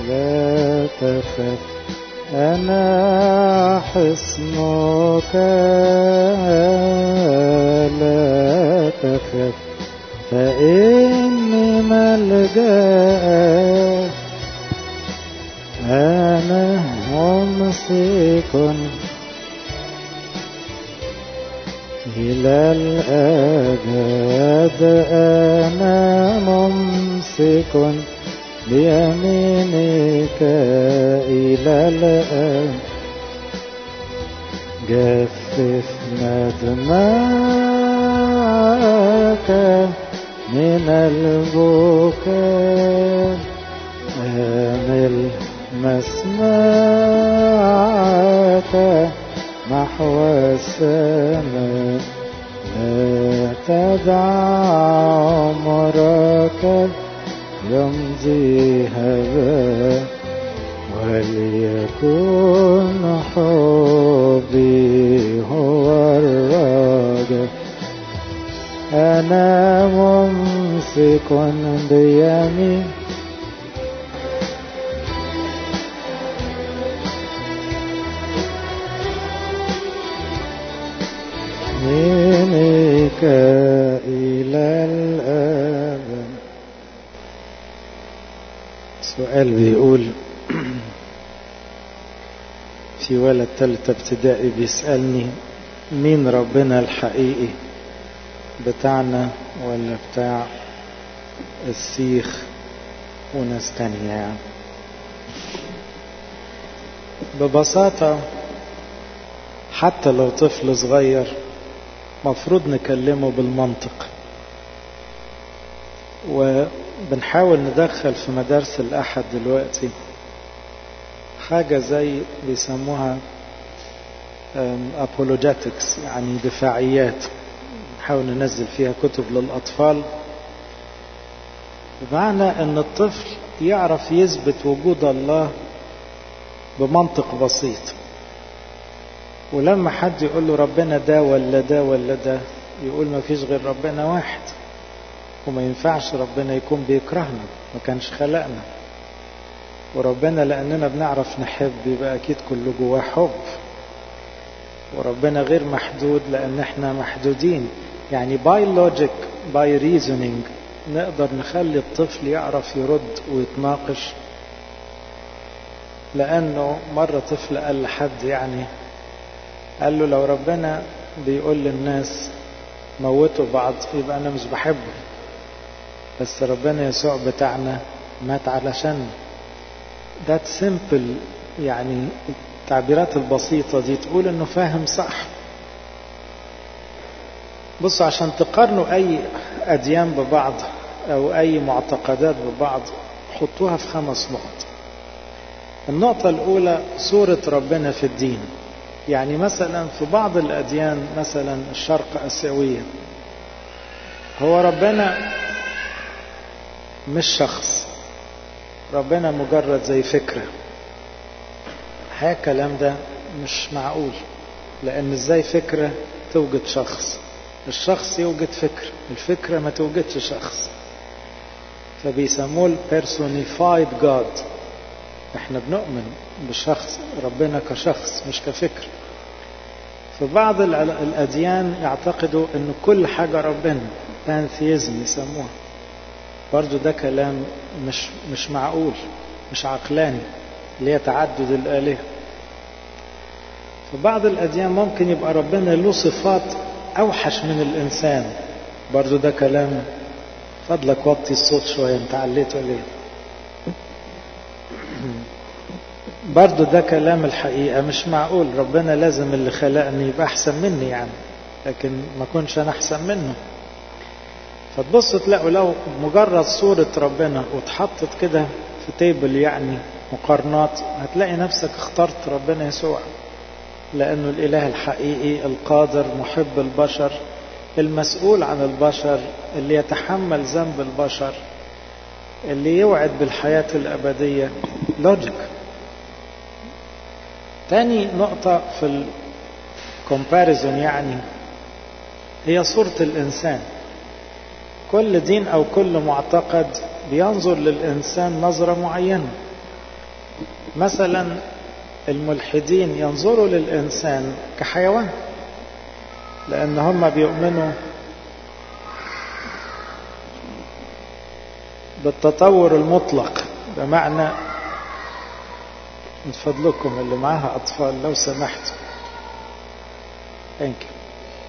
لا تخف أنا حصنك لا تخف فإني ملجأ أنا ممسك إلى الأبد أنا ممسك بيمينك إلى الأبد جفف ندمك من البكاء آمل مسمعك نحو السماء لا تدع عمرك يمضي هباء وليكن حبي هو الرجاء أنا ممسك بيمين منك إلى الأبد سؤال بيقول في ولد تالتة ابتدائي بيسألني مين ربنا الحقيقي بتاعنا ولا بتاع السيخ وناس تانية يعني ببساطة حتى لو طفل صغير مفروض نكلمه بالمنطق وبنحاول ندخل في مدارس الأحد دلوقتي حاجة زي بيسموها apologetics يعني دفاعيات نحاول ننزل فيها كتب للأطفال بمعنى أن الطفل يعرف يثبت وجود الله بمنطق بسيط ولما حد يقول له ربنا ده ولا ده ولا ده يقول ما فيش غير ربنا واحد وما ينفعش ربنا يكون بيكرهنا ما كانش خلقنا وربنا لأننا بنعرف نحب يبقى أكيد كله جواه حب وربنا غير محدود لأن احنا محدودين يعني باي لوجيك باي ريزونينج نقدر نخلي الطفل يعرف يرد ويتناقش لأنه مرة طفل قال لحد يعني قال له لو ربنا بيقول للناس موتوا بعض يبقى أنا مش بحبه بس ربنا يسوع بتاعنا مات علشان ذات سيمبل يعني التعبيرات البسيطة دي تقول انه فاهم صح بصوا عشان تقارنوا اي اديان ببعض او اي معتقدات ببعض حطوها في خمس نقط النقطة الاولى صورة ربنا في الدين يعني مثلا في بعض الاديان مثلا الشرق اسيوية هو ربنا مش شخص ربنا مجرد زي فكرة الحقيقة الكلام ده مش معقول لأن ازاي فكرة توجد شخص الشخص يوجد فكرة الفكرة ما توجدش شخص فبيسموه personified God احنا بنؤمن بشخص ربنا كشخص مش كفكر في بعض الأديان يعتقدوا أن كل حاجة ربنا بانثيزم يسموها برضو ده كلام مش مش معقول مش عقلاني اللي هي تعدد الآلهة في بعض الأديان ممكن يبقى ربنا له صفات أوحش من الإنسان برضو ده كلام فضلك وطي الصوت شوية انت عليته ليه برضو ده كلام الحقيقة مش معقول ربنا لازم اللي خلقني يبقى أحسن مني يعني لكن ما كنش أنا أحسن منه فتبص تلاقوا لو مجرد صورة ربنا واتحطت كده في تيبل يعني مقارنات هتلاقي نفسك اخترت ربنا يسوع لأنه الإله الحقيقي القادر محب البشر المسؤول عن البشر اللي يتحمل ذنب البشر اللي يوعد بالحياة الأبدية لوجيك تاني نقطة في الكومباريزون يعني هي صورة الإنسان كل دين أو كل معتقد بينظر للإنسان نظرة معينة مثلا الملحدين ينظروا للإنسان كحيوان لأن هم بيؤمنوا بالتطور المطلق بمعنى من فضلكم اللي معاها أطفال لو سمحت Thank you.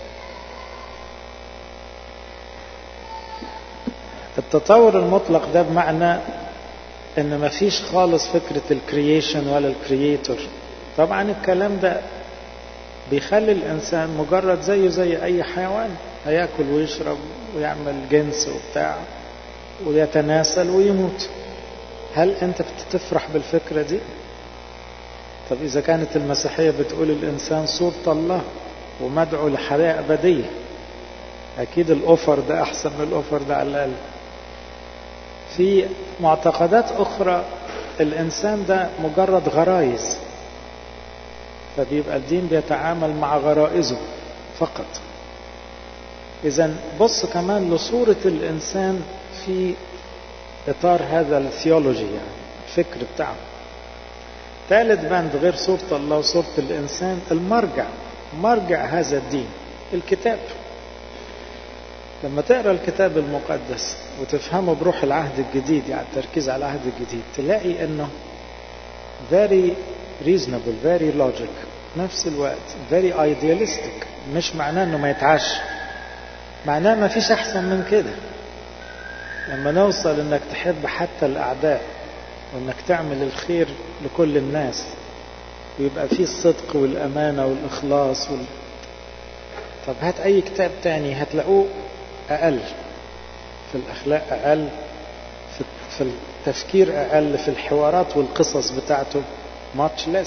التطور المطلق ده بمعنى ان مفيش خالص فكرة الكرييشن ولا الكرييتور طبعا الكلام ده بيخلي الانسان مجرد زيه زي اي حيوان هياكل ويشرب ويعمل جنس وبتاع ويتناسل ويموت هل انت بتفرح بالفكرة دي طب اذا كانت المسيحية بتقول الانسان صورة الله ومدعو لحياة ابدية اكيد الاوفر ده احسن من الاوفر ده على الاقل في معتقدات اخرى الانسان ده مجرد غرائز فبيبقى الدين بيتعامل مع غرائزه فقط اذا بص كمان لصورة الانسان في اطار هذا الثيولوجي يعني الفكر بتاعه ثالث بند غير صورة الله وصورة الانسان المرجع مرجع هذا الدين الكتاب لما تقرا الكتاب المقدس وتفهمه بروح العهد الجديد يعني التركيز على العهد الجديد تلاقي انه very reasonable very logic نفس الوقت very idealistic مش معناه انه ما يتعش معناه ما فيش احسن من كده لما نوصل انك تحب حتى الاعداء وانك تعمل الخير لكل الناس ويبقى فيه الصدق والامانه والاخلاص وال... طب هات اي كتاب تاني هتلاقوه أقل في الأخلاق أقل في التفكير أقل في الحوارات والقصص بتاعته much less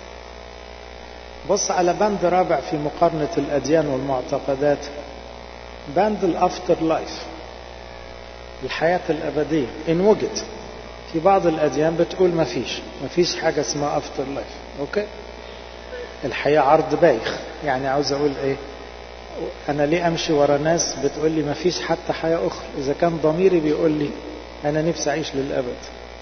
بص على بند رابع في مقارنة الأديان والمعتقدات بند الأفتر لايف الحياة الأبدية إن وجد في بعض الأديان بتقول ما فيش ما فيش حاجة اسمها أفتر لايف أوكي الحياة عرض بايخ يعني عاوز أقول إيه انا ليه امشي ورا ناس بتقول لي ما فيش حتى حياة اخرى اذا كان ضميري بيقول لي انا نفسي اعيش للابد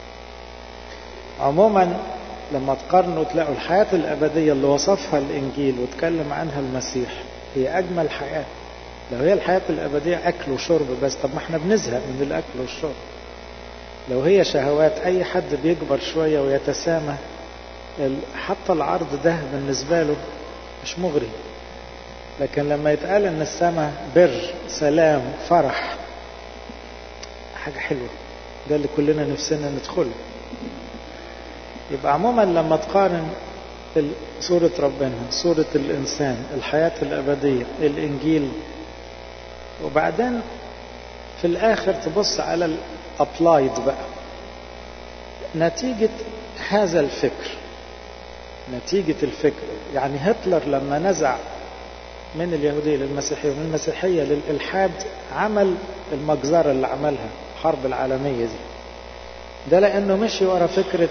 عموما لما تقارنوا تلاقوا الحياة الابدية اللي وصفها الانجيل وتكلم عنها المسيح هي اجمل حياة لو هي الحياة الابدية اكل وشرب بس طب ما احنا بنزهق من الاكل والشرب لو هي شهوات اي حد بيكبر شوية ويتسامى حتى العرض ده بالنسبة له مش مغري لكن لما يتقال ان السماء بر سلام فرح حاجة حلوة ده اللي كلنا نفسنا ندخله يبقى عموما لما تقارن صورة ربنا صورة الإنسان الحياة الأبدية الإنجيل وبعدين في الآخر تبص على الأبلايد بقى نتيجة هذا الفكر نتيجة الفكر يعني هتلر لما نزع من اليهودية للمسيحية ومن المسيحية للإلحاد عمل المجزرة اللي عملها الحرب العالمية دي ده لأنه مشي ورا فكرة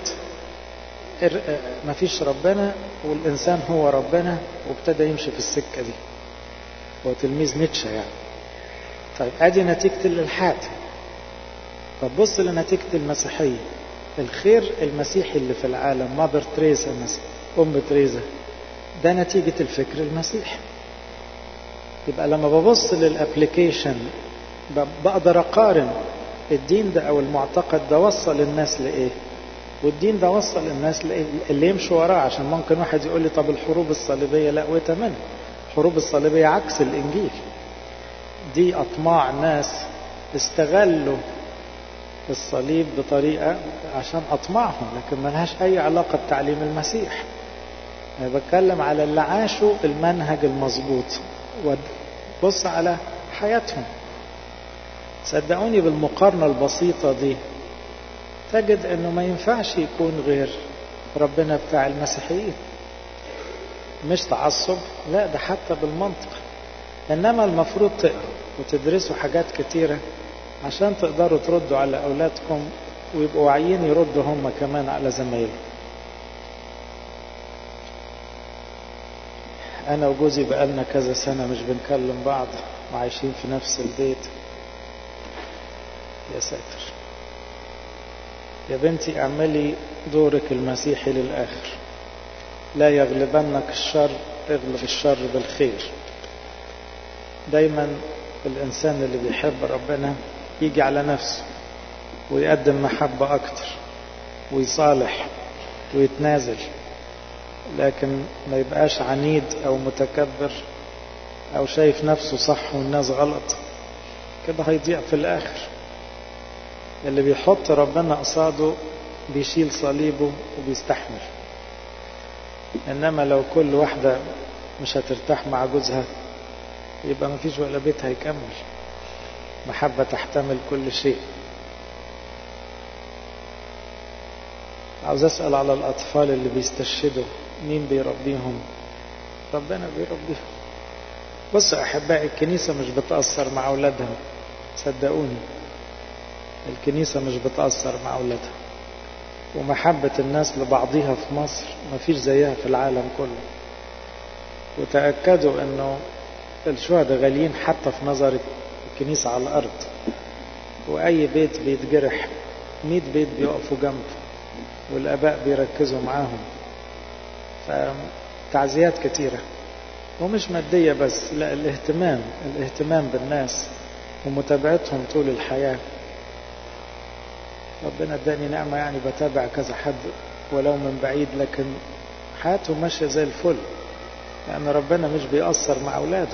مفيش ربنا والإنسان هو ربنا وابتدى يمشي في السكة دي هو تلميذ نيتشه يعني طيب ادي نتيجة الإلحاد طب بص لنتيجة المسيحية الخير المسيحي اللي في العالم مادر تريزا مثلا أم تريزا ده نتيجة الفكر المسيحي يبقى لما ببص للابليكيشن بقدر اقارن الدين ده او المعتقد ده وصل الناس لايه والدين ده وصل الناس لايه اللي يمشوا وراه عشان ممكن واحد يقول لي طب الحروب الصليبيه لا وتمام الحروب الصليبيه عكس الانجيل دي اطماع ناس استغلوا الصليب بطريقه عشان اطماعهم لكن ملهاش اي علاقه بتعليم المسيح انا بتكلم على اللي عاشوا المنهج المظبوط وبص على حياتهم صدقوني بالمقارنة البسيطة دي تجد انه ما ينفعش يكون غير ربنا بتاع المسيحيين مش تعصب لا ده حتى بالمنطق انما المفروض تقروا وتدرسوا حاجات كتيرة عشان تقدروا تردوا على اولادكم ويبقوا واعيين يردوا هم كمان على زمايلهم أنا وجوزي بقالنا كذا سنة مش بنكلم بعض وعايشين في نفس البيت يا ساتر يا بنتي اعملي دورك المسيحي للآخر لا يغلبنك الشر اغلب الشر بالخير دايما الإنسان اللي بيحب ربنا يجي على نفسه ويقدم محبة أكتر ويصالح ويتنازل لكن ما يبقاش عنيد أو متكبر أو شايف نفسه صح والناس غلط كده هيضيع في الآخر اللي بيحط ربنا قصاده بيشيل صليبه وبيستحمل إنما لو كل واحدة مش هترتاح مع جوزها يبقى ما فيش ولا بيت هيكمل محبة تحتمل كل شيء عاوز أسأل على الأطفال اللي بيستشهدوا مين بيربيهم ربنا بيربيهم بصوا أحبائي الكنيسة مش بتأثر مع أولادها صدقوني الكنيسة مش بتأثر مع أولادها ومحبة الناس لبعضها في مصر ما فيش زيها في العالم كله وتأكدوا أنه الشهداء غاليين حتى في نظر الكنيسة على الأرض وأي بيت بيتجرح مئة بيت بيقفوا جنبه والآباء بيركزوا معاهم فتعزيات كتيرة ومش مادية بس لا الاهتمام الاهتمام بالناس ومتابعتهم طول الحياة ربنا اداني نعمة يعني بتابع كذا حد ولو من بعيد لكن حياتهم ماشية زي الفل لأن ربنا مش بيأثر مع أولاده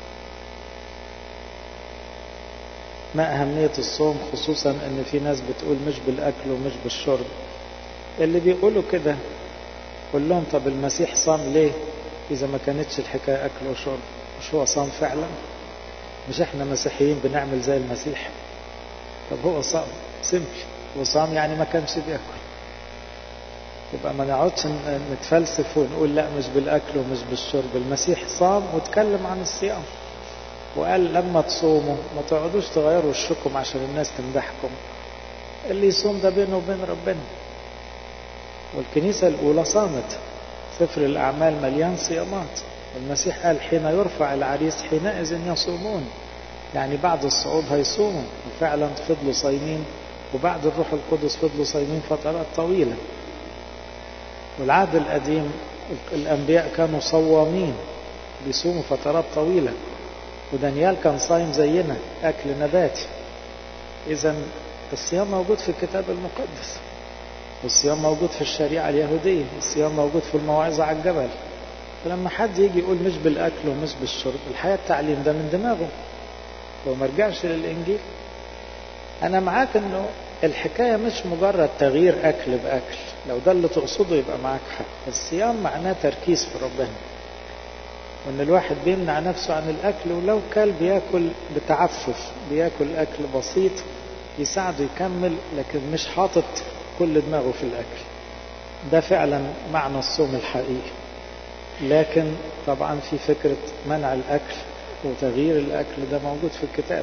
ما أهمية الصوم خصوصا أن في ناس بتقول مش بالأكل ومش بالشرب اللي بيقولوا كده قول لهم طب المسيح صام ليه إذا ما كانتش الحكاية أكل وشرب مش هو صام فعلا مش احنا مسيحيين بنعمل زي المسيح طب هو صام سمبل وصام يعني ما كانش بياكل يبقى ما نقعدش نتفلسف ونقول لا مش بالاكل ومش بالشرب المسيح صام واتكلم عن الصيام وقال لما تصوموا ما تقعدوش تغيروا وشكم عشان الناس تمدحكم اللي يصوم ده بينه وبين ربنا والكنيسة الأولى صامت سفر الأعمال مليان صيامات المسيح قال حين يرفع العريس حينئذ يصومون يعني بعد الصعود هيصوموا وفعلا فضلوا صايمين وبعد الروح القدس فضلوا صايمين فترات طويلة والعهد القديم الأنبياء كانوا صوامين بيصوموا فترات طويلة ودانيال كان صايم زينا أكل نباتي إذا الصيام موجود في الكتاب المقدس والصيام موجود في الشريعة اليهودية الصيام موجود في الموعظة على الجبل فلما حد يجي يقول مش بالأكل ومش بالشرب الحياة التعليم ده من دماغه لو ما رجعش للإنجيل أنا معاك إنه الحكاية مش مجرد تغيير أكل بأكل لو ده اللي تقصده يبقى معاك حق الصيام معناه تركيز في ربنا وإن الواحد بيمنع نفسه عن الأكل ولو كل بياكل بتعفف بياكل أكل بسيط يساعده يكمل لكن مش حاطط كل دماغه في الأكل ده فعلا معنى الصوم الحقيقي لكن طبعا في فكرة منع الأكل وتغيير الأكل ده موجود في الكتاب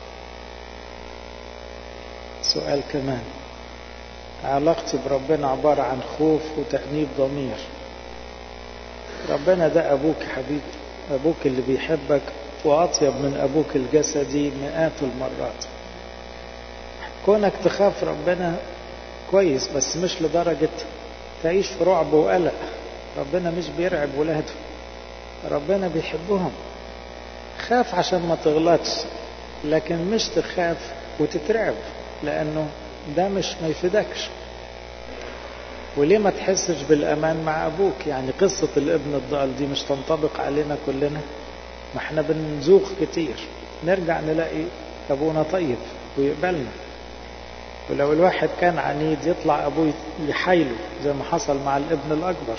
سؤال كمان علاقتي بربنا عبارة عن خوف وتأنيب ضمير ربنا ده أبوك حبيبي أبوك اللي بيحبك وأطيب من أبوك الجسدي مئات المرات كونك تخاف ربنا كويس بس مش لدرجة تعيش في رعب وقلق ربنا مش بيرعب ولاده ربنا بيحبهم خاف عشان ما تغلطش لكن مش تخاف وتترعب لأنه ده مش ما يفيدكش وليه ما تحسش بالأمان مع أبوك يعني قصة الابن الضال دي مش تنطبق علينا كلنا ما احنا بنزوق كتير نرجع نلاقي أبونا طيب ويقبلنا ولو الواحد كان عنيد يطلع أبوه يحايله زي ما حصل مع الابن الأكبر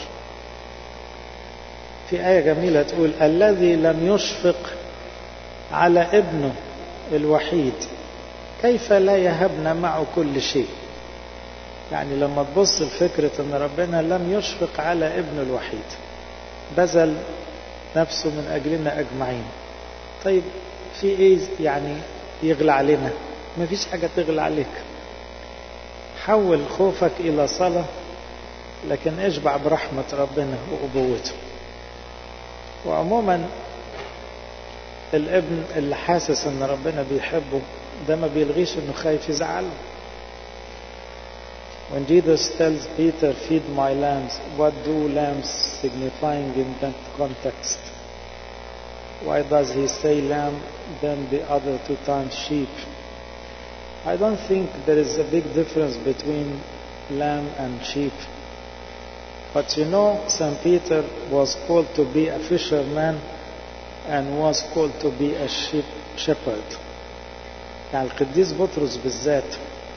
في آية جميلة تقول الذي لم يشفق على ابنه الوحيد كيف لا يهبنا معه كل شيء يعني لما تبص لفكرة ان ربنا لم يشفق على ابنه الوحيد بذل نفسه من اجلنا اجمعين طيب في ايه يعني يغلى علينا ما فيش حاجة تغلى عليك حول خوفك الى صلاة لكن اشبع برحمة ربنا وأبوته وعموما الابن اللي حاسس ان ربنا بيحبه ده ما بيلغيش انه خايف يزعله When Jesus tells Peter, feed my lambs, what do lambs signifying in that context? Why does he say lamb, then the other two times sheep? I don't think there is a big difference between lamb and sheep. But you know, St. Peter was called to be a fisherman and was called to be a sheep shepherd. يعني القديس بطرس بالذات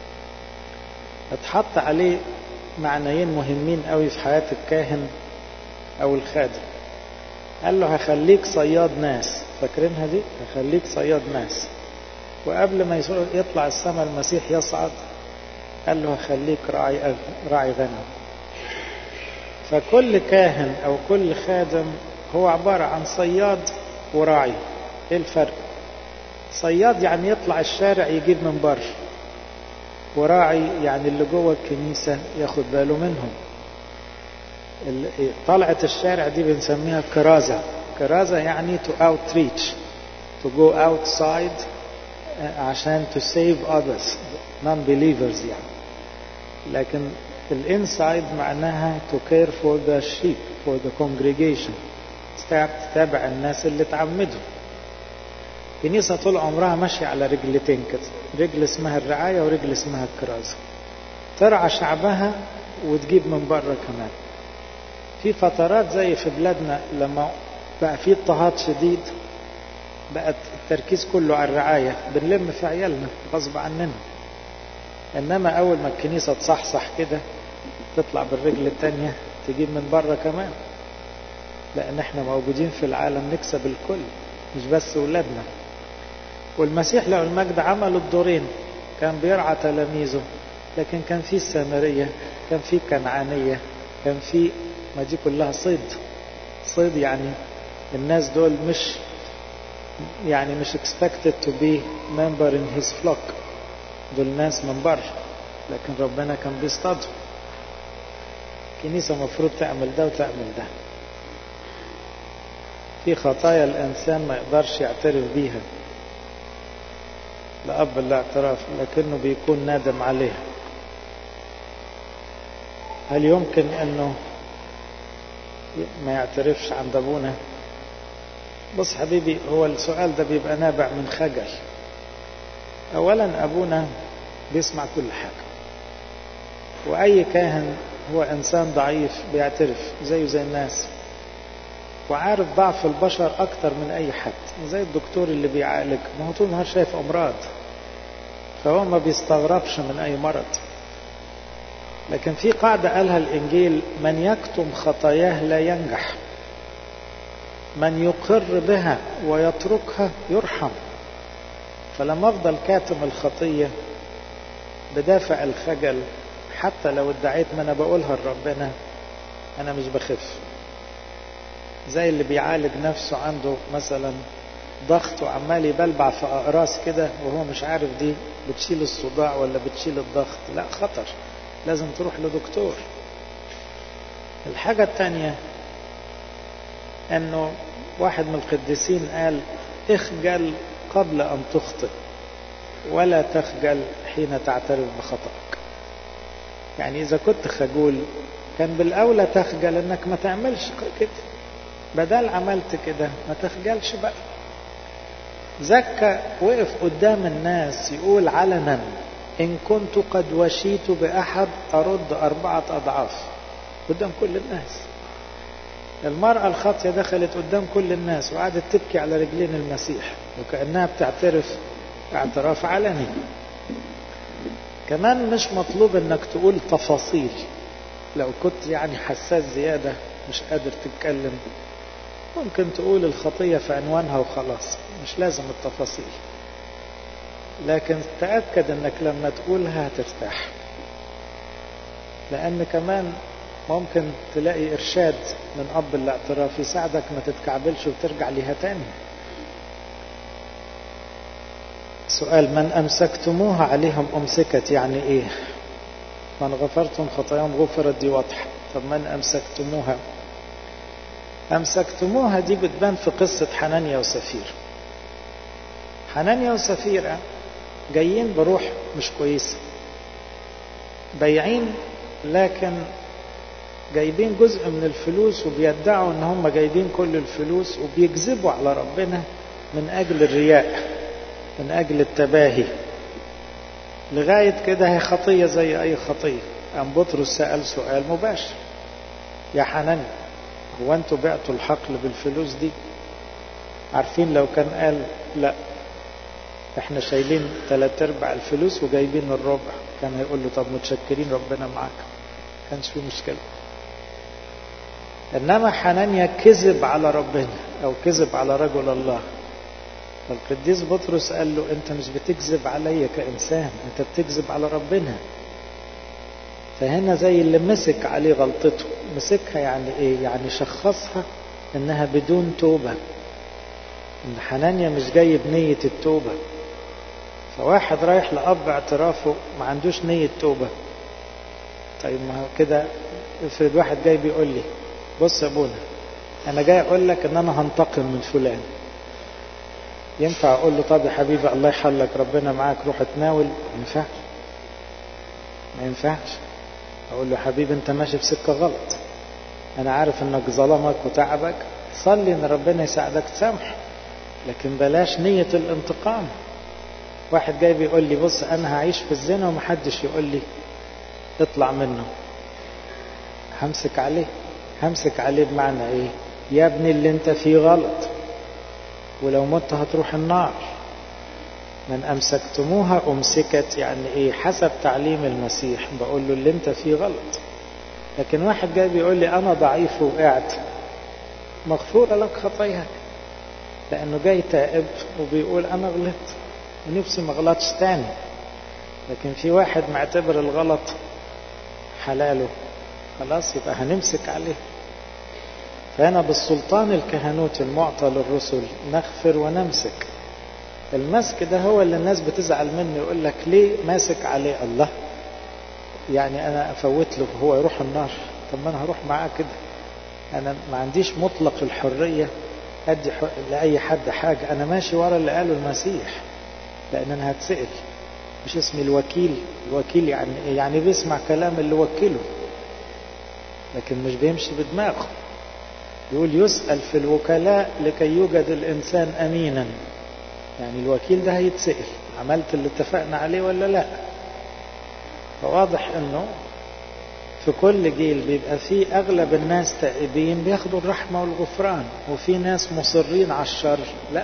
اتحط عليه معنيين مهمين قوي في حياة الكاهن أو الخادم قال له هخليك صياد ناس فاكرينها دي هخليك صياد ناس وقبل ما يطلع السماء المسيح يصعد قال له هخليك راعي راعي غنم فكل كاهن او كل خادم هو عبارة عن صياد وراعي ايه الفرق صياد يعني يطلع الشارع يجيب من بره وراعي يعني اللي جوه الكنيسة ياخد باله منهم طلعة الشارع دي بنسميها كرازة كرازة يعني to outreach to go outside عشان to save others non-believers يعني لكن الانسايد معناها to care for the sheep for the congregation تتابع الناس اللي تعمدوا كنيسة طول عمرها ماشية على رجلتين كده رجل اسمها الرعاية ورجل اسمها الكرازة ترعى شعبها وتجيب من بره كمان في فترات زي في بلادنا لما بقى في اضطهاد شديد بقت التركيز كله على الرعاية بنلم في عيالنا غصب عننا إنما أول ما الكنيسة تصحصح كده تطلع بالرجل التانية تجيب من بره كمان لأن احنا موجودين في العالم نكسب الكل مش بس ولادنا والمسيح له المجد عمل الدورين كان بيرعى تلاميذه لكن كان في السامرية كان في كنعانية كان في ما دي كلها صيد صيد يعني الناس دول مش يعني مش expected to be member in his flock دول ناس من بره لكن ربنا كان بيصطادهم الكنيسة المفروض تعمل ده وتعمل ده في خطايا الإنسان ما يقدرش يعترف بيها لأب الاعتراف لكنه بيكون نادم عليها هل يمكن أنه ما يعترفش عند أبونا بص حبيبي هو السؤال ده بيبقى نابع من خجل أولا أبونا بيسمع كل حاجة وأي كاهن هو إنسان ضعيف بيعترف زيه زي الناس وعارف ضعف البشر أكتر من أي حد زي الدكتور اللي بيعالج ما هو طول النهار شايف أمراض فهو ما بيستغربش من أي مرض لكن في قاعدة قالها الإنجيل من يكتم خطاياه لا ينجح من يقر بها ويتركها يرحم فلما أفضل كاتم الخطية بدافع الخجل حتى لو ادعيت ما أنا بقولها لربنا أنا مش بخف زي اللي بيعالج نفسه عنده مثلا ضغط وعمال يبلبع في أقراص كده وهو مش عارف دي بتشيل الصداع ولا بتشيل الضغط لا خطر لازم تروح لدكتور الحاجة الثانية انه واحد من القديسين قال اخجل قبل ان تخطئ ولا تخجل حين تعترف بخطأك يعني اذا كنت خجول كان بالاولى تخجل انك ما تعملش كده بدل عملت كده ما تخجلش بقى زكى وقف قدام الناس يقول علنا إن كنت قد وشيت بأحد أرد أربعة أضعاف قدام كل الناس المرأة الخاطية دخلت قدام كل الناس وقعدت تبكي على رجلين المسيح وكأنها بتعترف اعتراف علني كمان مش مطلوب انك تقول تفاصيل لو كنت يعني حساس زيادة مش قادر تتكلم ممكن تقول الخطية في عنوانها وخلاص مش لازم التفاصيل لكن تأكد انك لما تقولها هترتاح لان كمان ممكن تلاقي ارشاد من اب الاعتراف يساعدك ما تتكعبلش وترجع ليها تاني سؤال من امسكتموها عليهم امسكت يعني ايه من غفرتم خطاياهم غفرت دي واضحه طب من امسكتموها امسكتموها دي بتبان في قصه حنانيا وسفير حنانيا وسفيرة جايين بروح مش كويسة بايعين لكن جايبين جزء من الفلوس وبيدعوا ان هم جايبين كل الفلوس وبيكذبوا على ربنا من اجل الرياء من اجل التباهي لغاية كده هي خطية زي اي خطية ام بطرس سأل سؤال مباشر يا حنان هو انتوا بعتوا الحقل بالفلوس دي عارفين لو كان قال لا احنا شايلين ثلاث ارباع الفلوس وجايبين الربع كان هيقول له طب متشكرين ربنا معاك كانش في مشكله انما حنانيا كذب على ربنا او كذب على رجل الله فالقديس بطرس قال له انت مش بتكذب عليا كانسان انت بتكذب على ربنا فهنا زي اللي مسك عليه غلطته مسكها يعني ايه يعني شخصها انها بدون توبة ان حنانيا مش جاي بنية التوبة فواحد رايح لأب اعترافه ما عندوش نية توبة طيب ما كده افرض واحد جاي بيقول لي بص يا ابونا انا جاي اقول لك ان انا هنتقم من فلان ينفع اقول له طب يا حبيبي الله يحلك ربنا معاك روح اتناول ما ينفعش ما ينفعش اقول له حبيبي انت ماشي في سكه غلط انا عارف انك ظلمك وتعبك صلي ان ربنا يساعدك تسامح لكن بلاش نية الانتقام واحد جاي بيقول لي بص انا هعيش في الزنا ومحدش يقول لي اطلع منه همسك عليه همسك عليه بمعنى ايه يا ابني اللي انت فيه غلط ولو مت هتروح النار من امسكتموها امسكت يعني ايه حسب تعليم المسيح بقول له اللي انت فيه غلط لكن واحد جاي بيقول لي انا ضعيف وقعت مغفوره لك خطاياك لانه جاي تائب وبيقول انا غلطت ونفسي ما غلطش تاني لكن في واحد معتبر الغلط حلاله خلاص يبقى هنمسك عليه فهنا بالسلطان الكهنوت المعطى للرسل نغفر ونمسك المسك ده هو اللي الناس بتزعل منه يقول لك ليه ماسك عليه الله يعني انا افوت له هو يروح النار طب ما انا هروح معاه كده انا ما عنديش مطلق الحريه ادي لاي حد حاجه انا ماشي ورا اللي قاله المسيح لان انا هتسال مش اسمي الوكيل الوكيل يعني ايه يعني بيسمع كلام اللي وكله لكن مش بيمشي بدماغه يقول يسأل في الوكلاء لكي يوجد الإنسان أمينا يعني الوكيل ده هيتسأل عملت اللي اتفقنا عليه ولا لا فواضح انه في كل جيل بيبقى فيه اغلب الناس تائبين بياخدوا الرحمة والغفران وفي ناس مصرين على الشر لا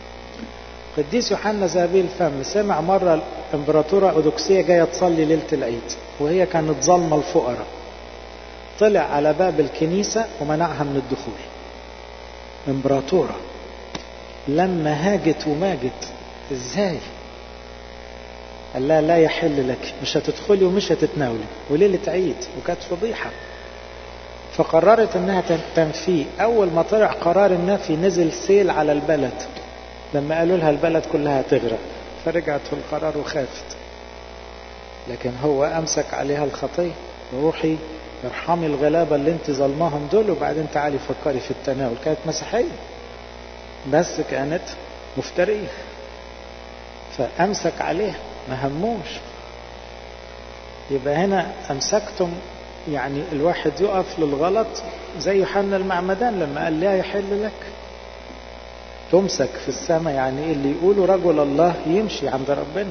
قديس يوحنا ذهبي الفم سمع مرة الامبراطورة أودوكسية جاية تصلي ليلة العيد وهي كانت ظالمة الفقراء طلع على باب الكنيسة ومنعها من الدخول امبراطورة لما هاجت وماجت ازاي قال لها لا يحل لك مش هتدخلي ومش هتتناولي وليلة عيد وكانت فضيحة فقررت انها تنفيه اول ما طلع قرار النفي نزل سيل على البلد لما قالوا لها البلد كلها تغرق فرجعت في القرار وخافت لكن هو امسك عليها الخطيه روحي ارحمي الغلابه اللي انت ظلماهم دول وبعدين تعالي فكري في التناول كانت مسيحيه بس كانت مفتريه فامسك عليها ما هموش يبقى هنا امسكتم يعني الواحد يقف للغلط زي يوحنا المعمدان لما قال لا يحل لك تمسك في السماء يعني ايه اللي يقوله رجل الله يمشي عند ربنا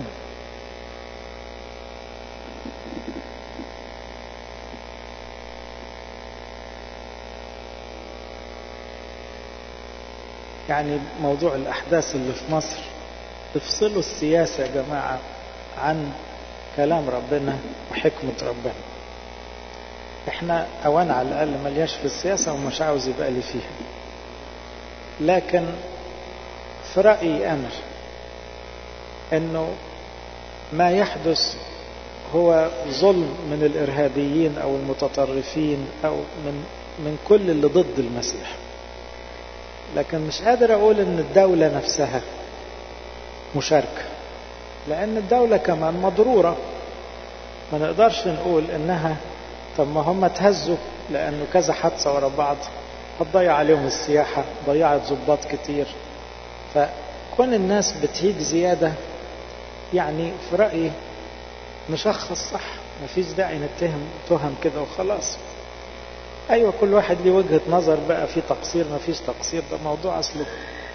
يعني موضوع الأحداث اللي في مصر افصلوا السياسة يا جماعة عن كلام ربنا وحكمة ربنا احنا أوان على الأقل ملياش في السياسة ومش عاوز يبقى لي فيها لكن في رأيي أنا أنه ما يحدث هو ظلم من الإرهابيين أو المتطرفين أو من من كل اللي ضد المسيح لكن مش قادر أقول أن الدولة نفسها مشاركة لأن الدولة كمان مضرورة ما نقدرش نقول إنها طب ما هم تهزوا لأنه كذا حادثة ورا بعض هتضيع عليهم السياحة ضيعت ضباط كتير فكون الناس بتهيج زيادة يعني في رأيي نشخص صح مفيش داعي نتهم تهم كده وخلاص ايوه كل واحد ليه وجهة نظر بقى في تقصير مفيش تقصير ده موضوع اصله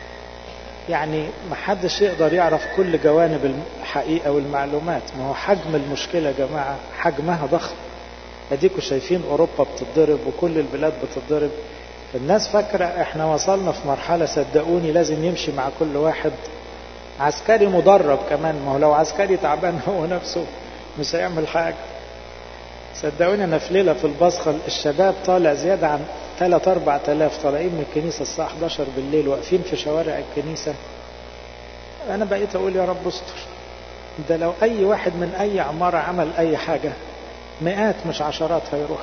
يعني محدش يقدر يعرف كل جوانب الحقيقة والمعلومات ما هو حجم المشكلة يا جماعة حجمها ضخم اديكوا شايفين اوروبا بتتضرب وكل البلاد بتتضرب الناس فاكرة احنا وصلنا في مرحلة صدقوني لازم يمشي مع كل واحد عسكري مدرب كمان ما هو لو عسكري تعبان هو نفسه مش هيعمل حاجة صدقوني انا في ليلة في البصخة الشباب طالع زيادة عن 3 4000 طالعين من الكنيسة الساعة 11 بالليل واقفين في شوارع الكنيسة انا بقيت اقول يا رب استر ده لو اي واحد من اي عمارة عمل اي حاجة مئات مش عشرات هيروح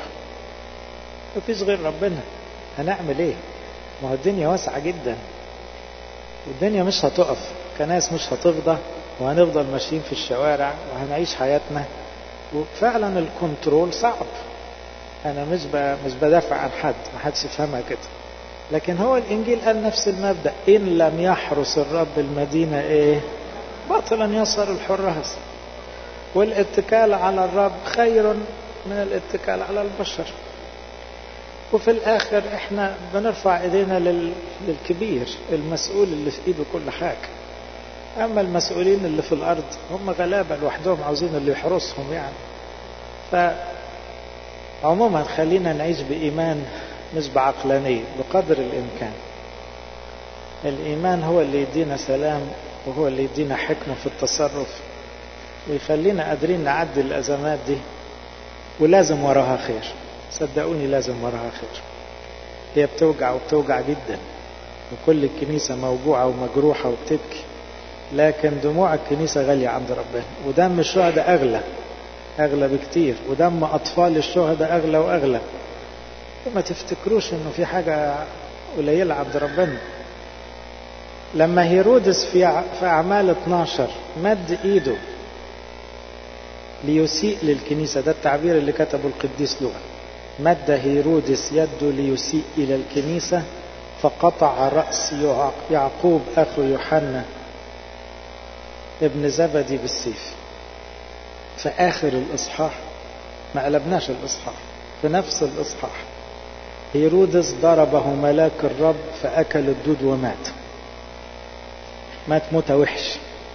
مفيش غير ربنا هنعمل ايه ما هو الدنيا واسعة جدا والدنيا مش هتقف كناس مش هتفضى وهنفضل ماشيين في الشوارع وهنعيش حياتنا وفعلا الكنترول صعب انا مش مش بدافع عن حد ما حدش يفهمها كده لكن هو الانجيل قال نفس المبدا ان لم يحرس الرب المدينه ايه باطلا يسر الحراس والاتكال على الرب خير من الاتكال على البشر وفي الاخر احنا بنرفع ايدينا لل... للكبير المسؤول اللي في ايده كل حاجه اما المسؤولين اللي في الارض هم غلابه لوحدهم عاوزين اللي يحرسهم يعني ف عموما خلينا نعيش بايمان مش بعقلانيه بقدر الامكان الايمان هو اللي يدينا سلام وهو اللي يدينا حكمه في التصرف ويخلينا قادرين نعدي الازمات دي ولازم وراها خير صدقوني لازم وراها خير هي بتوجع وبتوجع جدا وكل الكنيسة موجوعة ومجروحة وبتبكي لكن دموع الكنيسة غالية عند ربنا ودم الشهداء أغلى أغلى بكتير ودم أطفال الشهداء أغلى وأغلى ما تفتكروش إنه في حاجة قليلة عند ربنا لما هيرودس في في أعمال 12 مد إيده ليسيء للكنيسة ده التعبير اللي كتبه القديس لوقا مد هيرودس يده ليسيء إلى الكنيسة فقطع رأس يعقوب أخو يوحنا ابن زبدي بالسيف في آخر الإصحاح ما قلبناش الإصحاح في نفس الإصحاح هيرودس ضربه ملاك الرب فأكل الدود ومات مات موتة وحش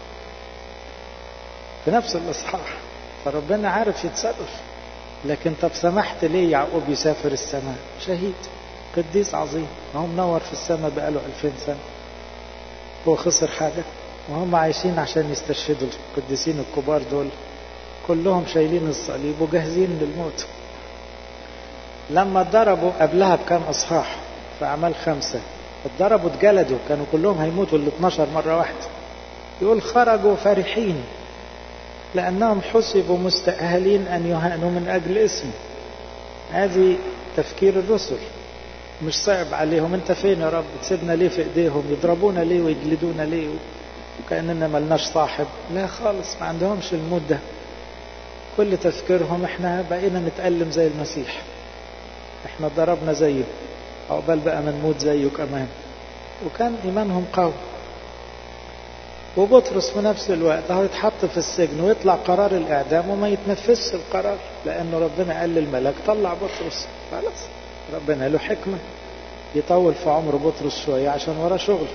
في نفس الإصحاح فربنا عارف يتصرف لكن طب سمحت ليه يعقوب يسافر السماء شهيد قديس عظيم هو منور في السماء بقاله ألفين سنة هو خسر حاجة وهم عايشين عشان يستشهدوا القديسين الكبار دول كلهم شايلين الصليب وجاهزين للموت لما اتضربوا قبلها بكام اصحاح في اعمال خمسة اتضربوا اتجلدوا كانوا كلهم هيموتوا ال 12 مرة واحدة يقول خرجوا فرحين لأنهم حسبوا مستأهلين أن يهانوا من أجل اسمه هذه تفكير الرسل مش صعب عليهم انت فين يا رب تسيبنا ليه في ايديهم يضربونا ليه ويجلدونا ليه وكأننا ملناش صاحب لا خالص ما عندهمش الموت ده كل تفكيرهم احنا بقينا نتألم زي المسيح احنا ضربنا زيه عقبال بقى ما نموت زيه كمان وكان ايمانهم قوي وبطرس في نفس الوقت هو يتحط في السجن ويطلع قرار الاعدام وما يتنفذش القرار لانه ربنا قال للملاك طلع بطرس خلاص ربنا له حكمه يطول في عمر بطرس شويه عشان وراه شغل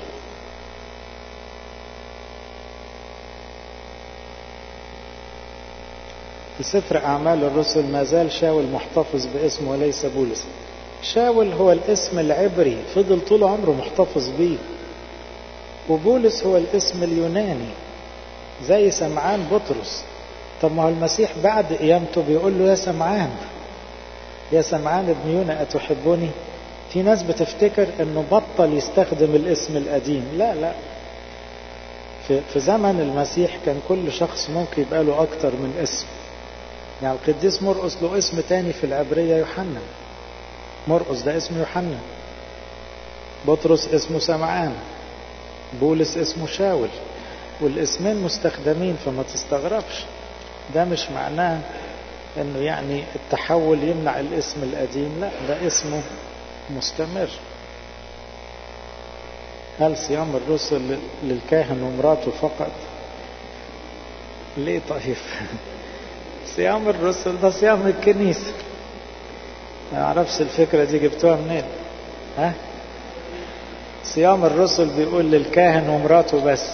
في سفر أعمال الرسل ما زال شاول محتفظ باسمه وليس بولس شاول هو الاسم العبري فضل طول عمره محتفظ بيه وبولس هو الاسم اليوناني زي سمعان بطرس طب ما هو المسيح بعد قيامته بيقول له يا سمعان يا سمعان ابن يونا أتحبني في ناس بتفتكر انه بطل يستخدم الاسم القديم لا لا في, في زمن المسيح كان كل شخص ممكن يبقى له اكتر من اسم يعني القديس مرقس له اسم تاني في العبرية يوحنا مرقس ده اسمه يوحنا بطرس اسمه سمعان بولس اسمه شاول والاسمين مستخدمين فما تستغربش ده مش معناه انه يعني التحول يمنع الاسم القديم لا ده اسمه مستمر هل صيام الرسل للكاهن ومراته فقط ليه طيب صيام الرسل ده صيام الكنيسة ما اعرفش الفكرة دي جبتوها منين ها صيام الرسل بيقول للكاهن ومراته بس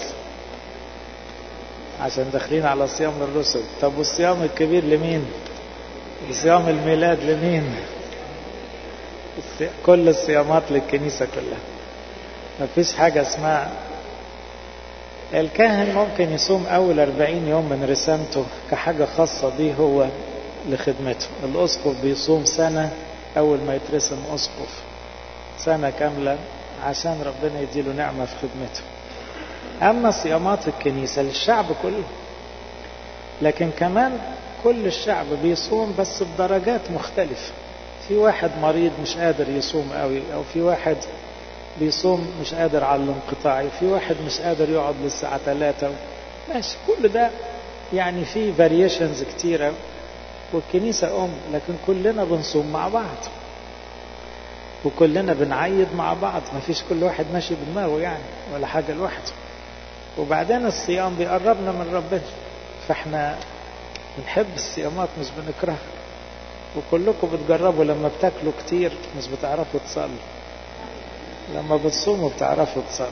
عشان داخلين على صيام الرسل طب والصيام الكبير لمين صيام الميلاد لمين كل الصيامات للكنيسة كلها ما فيش حاجة اسمها الكاهن ممكن يصوم أول أربعين يوم من رسالته كحاجة خاصة به هو لخدمته الأسقف بيصوم سنة أول ما يترسم أسقف سنة كاملة عشان ربنا يديله نعمة في خدمته أما صيامات الكنيسة للشعب كله لكن كمان كل الشعب بيصوم بس بدرجات مختلفة في واحد مريض مش قادر يصوم قوي أو في واحد بيصوم مش قادر على الانقطاع في واحد مش قادر يقعد للساعة 3 ماشي كل ده يعني في فاريشنز كتيرة والكنيسة أم لكن كلنا بنصوم مع بعض وكلنا بنعيد مع بعض ما فيش كل واحد ماشي بدماغه يعني ولا حاجة لوحده وبعدين الصيام بيقربنا من ربنا فاحنا بنحب الصيامات مش بنكرهها وكلكم بتجربوا لما بتاكلوا كتير مش بتعرفوا تصلوا لما بتصوموا بتعرفوا تصلوا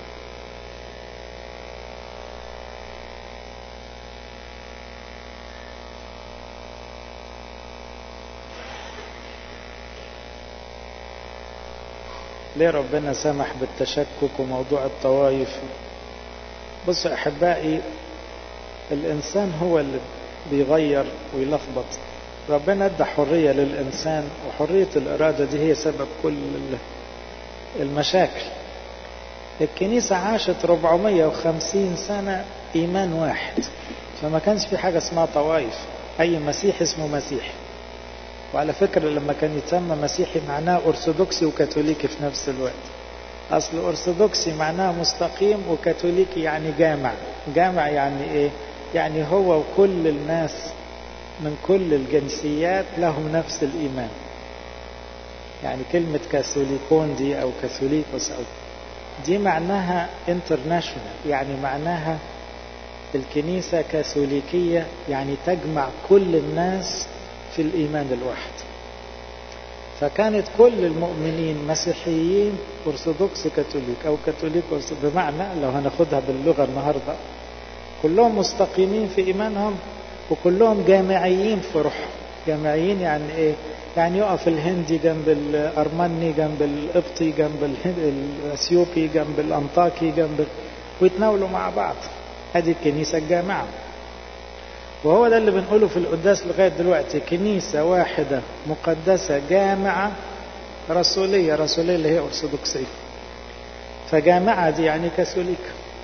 ليه ربنا سمح بالتشكك وموضوع الطوائف بصوا احبائي الانسان هو اللي بيغير ويلخبط ربنا ادى حرية للإنسان وحرية الإرادة دي هي سبب كل المشاكل الكنيسة عاشت 450 سنة إيمان واحد فما كانش في حاجة اسمها طوائف أي مسيح اسمه مسيح وعلى فكرة لما كان يتسمى مسيحي معناه أرثوذكسي وكاثوليكي في نفس الوقت أصل أرثوذكسي معناه مستقيم وكاثوليكي يعني جامع جامع يعني إيه يعني هو وكل الناس من كل الجنسيات لهم نفس الإيمان يعني كلمة كاثوليكون دي أو كاثوليكوس أو دي معناها انترناشونال يعني معناها الكنيسة كاثوليكية يعني تجمع كل الناس في الإيمان الواحد فكانت كل المؤمنين مسيحيين أرثوذكس كاثوليك أو كاثوليك بمعنى لو هناخدها باللغة النهاردة كلهم مستقيمين في إيمانهم وكلهم جامعيين في روحهم جامعيين يعني ايه يعني يقف الهندي جنب الارمني جنب القبطي جنب الاثيوبي جنب الانطاكي جنب ويتناولوا مع بعض هذه الكنيسه الجامعه وهو ده اللي بنقوله في القداس لغايه دلوقتي كنيسه واحده مقدسه جامعه رسوليه رسوليه اللي هي ارثوذكسيه فجامعه دي يعني كاثوليك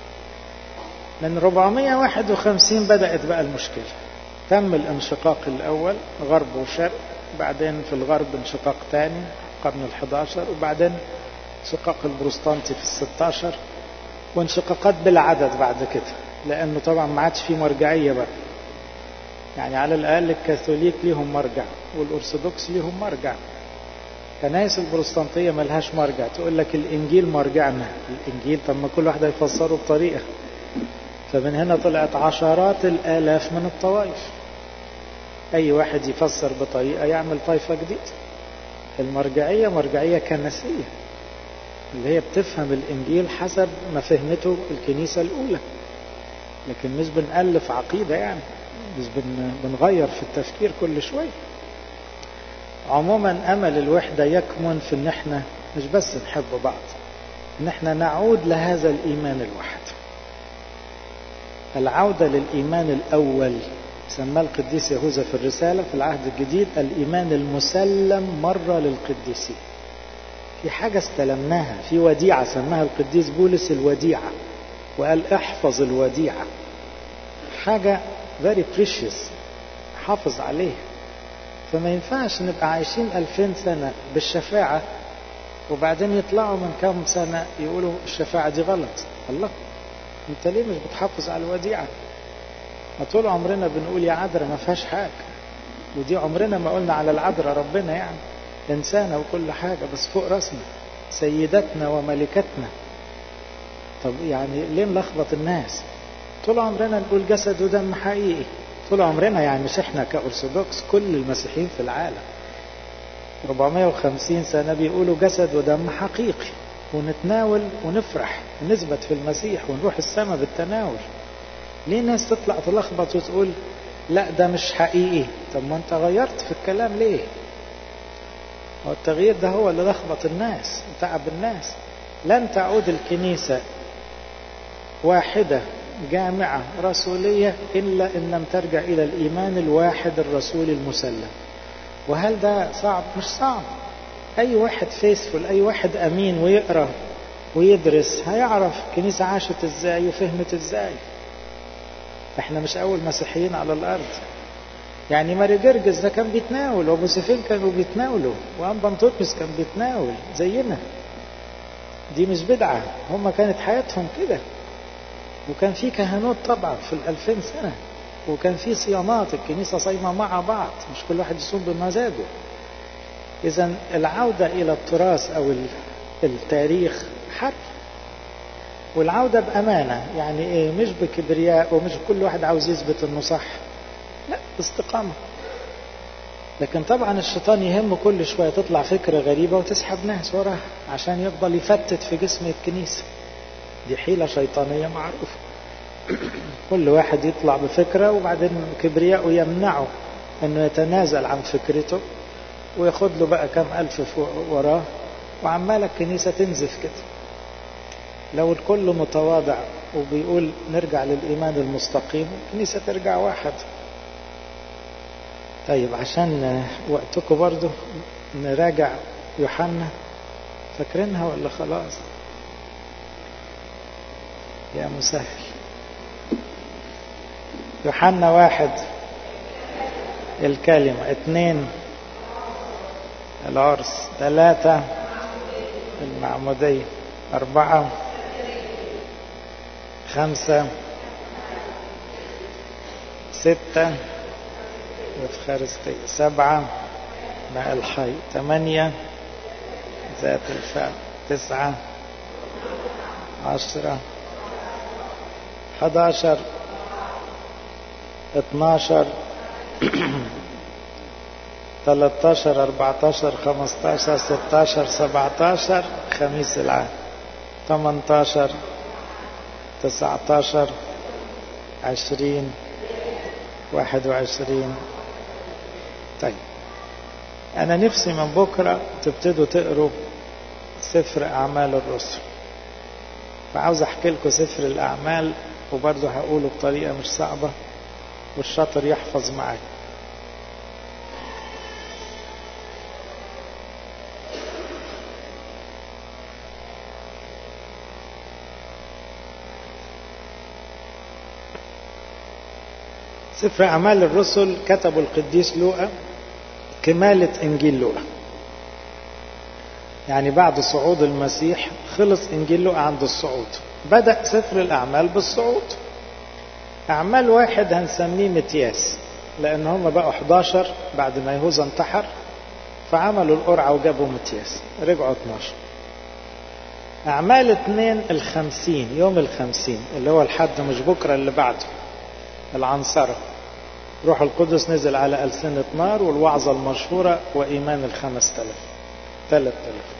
من 451 بدات بقى المشكله تم الانشقاق الأول غرب وشرق بعدين في الغرب انشقاق ثاني القرن ال11 وبعدين انشقاق البروستانتي في الستاشر وانشقاقات بالعدد بعد كده لأنه طبعا ما عادش في مرجعية بقى يعني على الأقل الكاثوليك ليهم مرجع والأرثوذكس ليهم مرجع كنايس البروستانتية ملهاش مرجع تقول لك الإنجيل مرجعنا الإنجيل طب ما كل واحد يفسره بطريقة فمن هنا طلعت عشرات الآلاف من الطوائف أي واحد يفسر بطريقة يعمل طائفة جديدة المرجعية مرجعية كنسية اللي هي بتفهم الإنجيل حسب ما فهمته الكنيسة الأولى لكن مش بنألف عقيدة يعني مش بن بنغير في التفكير كل شوية عموما أمل الوحدة يكمن في إن احنا مش بس نحب بعض إن احنا نعود لهذا الإيمان الواحد العودة للإيمان الأول سماه القديس يهوذا في الرسالة في العهد الجديد الإيمان المسلم مرة للقديسين في حاجة استلمناها في وديعة سماها القديس بولس الوديعة وقال احفظ الوديعة حاجة very precious حافظ عليها فما ينفعش نبقى عايشين ألفين سنة بالشفاعة وبعدين يطلعوا من كام سنة يقولوا الشفاعة دي غلط الله انت ليه مش بتحافظ على الوديعة ما طول عمرنا بنقول يا عذرا ما فيهاش حاجة ودي عمرنا ما قلنا على العذرا ربنا يعني إنسانة وكل حاجة بس فوق راسنا سيدتنا وملكتنا طب يعني ليه نلخبط الناس طول عمرنا نقول جسد ودم حقيقي طول عمرنا يعني مش احنا كأرثوذكس كل المسيحيين في العالم 450 سنة بيقولوا جسد ودم حقيقي ونتناول ونفرح ونثبت في المسيح ونروح السماء بالتناول ليه ناس تطلع تلخبط وتقول لا ده مش حقيقي طب ما انت غيرت في الكلام ليه هو التغيير ده هو اللي لخبط الناس وتعب الناس لن تعود الكنيسة واحدة جامعة رسولية إلا إن لم ترجع إلى الإيمان الواحد الرسولي المسلم وهل ده صعب؟ مش صعب أي واحد فيسفول أي واحد أمين ويقرأ ويدرس هيعرف الكنيسة عاشت إزاي وفهمت إزاي احنا مش أول مسيحيين على الأرض يعني ماري جرجس ده كان بيتناول وابو سفين كانوا بيتناولوا وأنبا بنطوكس كان بيتناول زينا دي مش بدعة هم كانت حياتهم كده وكان في كهنوت طبعا في الألفين سنة وكان في صيامات الكنيسة صايمة مع بعض مش كل واحد يصوم بمزاجه إذا العودة إلى التراث أو التاريخ حرب والعودة بأمانة يعني إيه مش بكبرياء ومش كل واحد عاوز يثبت إنه صح لا استقامة لكن طبعا الشيطان يهم كل شوية تطلع فكرة غريبة وتسحب ناس وراها عشان يفضل يفتت في جسم الكنيسة دي حيلة شيطانية معروفة كل واحد يطلع بفكرة وبعدين كبرياءه يمنعه انه يتنازل عن فكرته وياخد له بقى كام ألف وراه وعمالة الكنيسة تنزف كده لو الكل متواضع وبيقول نرجع للإيمان المستقيم الكنيسة ترجع واحد طيب عشان وقتكم برضو نراجع يوحنا فاكرينها ولا خلاص يا مسهل يوحنا واحد الكلمة اثنين العرس ثلاثة المعمودية أربعة خمسة ستة الفخارستية سبعة ماء الحي ثمانية ذات الفعل تسعة عشرة حداشر اتناشر تلاتاشر اربعتاشر خمستاشر ستاشر سبعتاشر خميس العام تمنتاشر تسعتاشر عشرين واحد وعشرين طيب أنا نفسي من بكرة تبتدوا تقروا سفر أعمال الرسل فعاوز أحكي لكم سفر الأعمال وبرضه هقوله بطريقة مش صعبة والشاطر يحفظ معايا سفر أعمال الرسل كتبه القديس لوقا كمالة إنجيل لوقا يعني بعد صعود المسيح خلص إنجيل لوقا عند الصعود بدأ سفر الأعمال بالصعود أعمال واحد هنسميه متياس لأن هم بقوا 11 بعد ما يهوذا انتحر فعملوا القرعة وجابوا متياس رجعوا 12 أعمال اثنين الخمسين يوم الخمسين اللي هو الحد مش بكرة اللي بعده العنصرة روح القدس نزل على ألسنة نار والوعظة المشهورة وإيمان الخمس تلف ثلاث تلف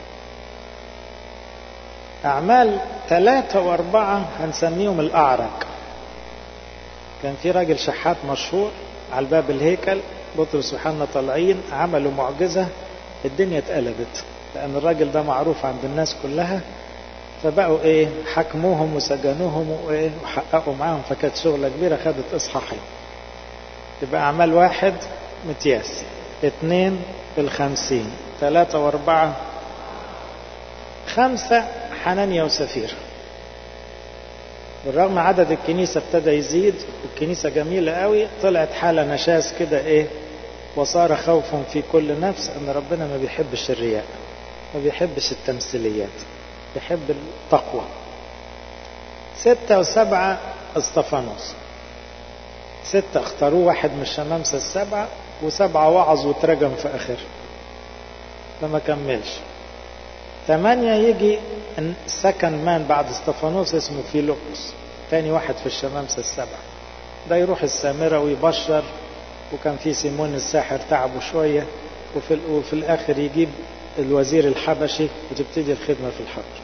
أعمال ثلاثة وأربعة هنسميهم الأعرج كان في راجل شحات مشهور على باب الهيكل بطرس وحنا طالعين عملوا معجزة الدنيا اتقلبت لأن الراجل ده معروف عند الناس كلها فبقوا ايه حكموهم وسجنوهم وايه وحققوا معاهم فكانت شغلة كبيرة خدت اصحاحين يبقى اعمال واحد متياس اثنين الخمسين ثلاثة واربعة خمسة حنانيا وسفير بالرغم عدد الكنيسة ابتدى يزيد والكنيسة جميلة قوي طلعت حالة نشاز كده ايه وصار خوف في كل نفس ان ربنا ما بيحبش الرياء ما بيحبش التمثيليات يحب التقوى ستة وسبعة اسطفانوس ستة اختاروه واحد من الشمامسة السبعة وسبعة وعظ وترجم في آخر فما كملش ثمانية يجي سكن مان بعد اسطفانوس اسمه فيلوكوس تاني واحد في الشمامسة السبعة ده يروح السامرة ويبشر وكان في سيمون الساحر تعبه شوية وفي, وفي الآخر يجيب الوزير الحبشي وتبتدي الخدمة في الحرب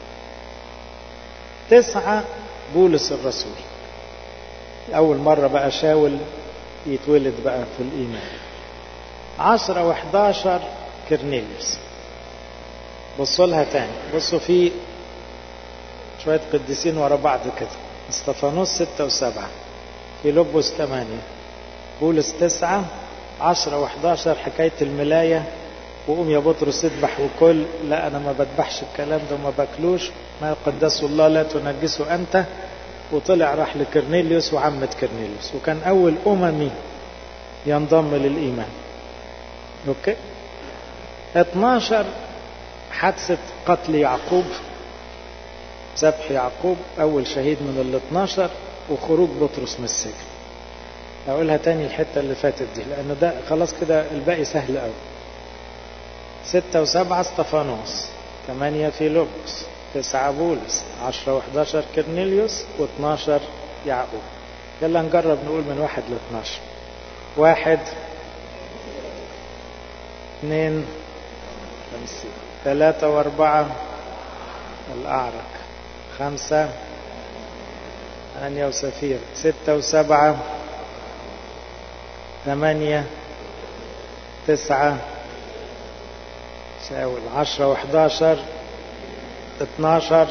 تسعة بولس الرسول أول مرة بقى شاول يتولد بقى في الإيمان عشرة وحداشر كرنيليوس بصوا لها تاني بصوا في شوية قديسين ورا بعض كده استفانوس ستة وسبعة فيلبس ثمانية بولس تسعة عشرة وحداشر حكاية الملاية وقوم يا بطرس اذبح وكل لا انا ما بذبحش الكلام ده وما باكلوش ما قدسه الله لا تنجسه انت وطلع راح لكرنيليوس وعمة كرنيليوس وكان اول اممي ينضم للايمان اوكي 12 حادثة قتل يعقوب ذبح يعقوب اول شهيد من ال 12 وخروج بطرس من السجن اقولها تاني الحتة اللي فاتت دي لان ده خلاص كده الباقي سهل قوي ستة وسبعة استفانوس ثمانية فيلبس تسعة بولس عشرة وحداشر كرنيليوس واثناشر يعقوب يلا نجرب نقول من واحد لاثناشر واحد اثنين خمسة ثلاثة وأربعة الأعرق خمسة ثمانية وسفير ستة وسبعة ثمانية تسعة شاول عشرة وحداشر اتناشر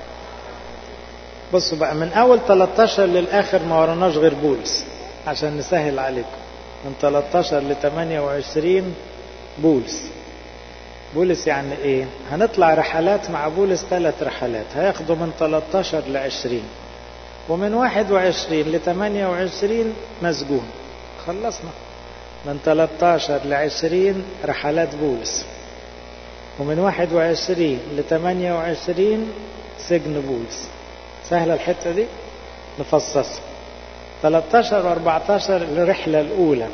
بصوا بقى من أول 13 للآخر ما وراناش غير بولس عشان نسهل عليكم من 13 ل 28 بولس بولس يعني ايه هنطلع رحلات مع بولس ثلاث رحلات هياخدوا من 13 ل 20 ومن 21 ل 28 مسجون خلصنا من 13 ل 20 رحلات بولس ومن 21 ل 28 سجن بولس سهلة الحتة دي نفصصها 13 و 14 الرحلة الأولى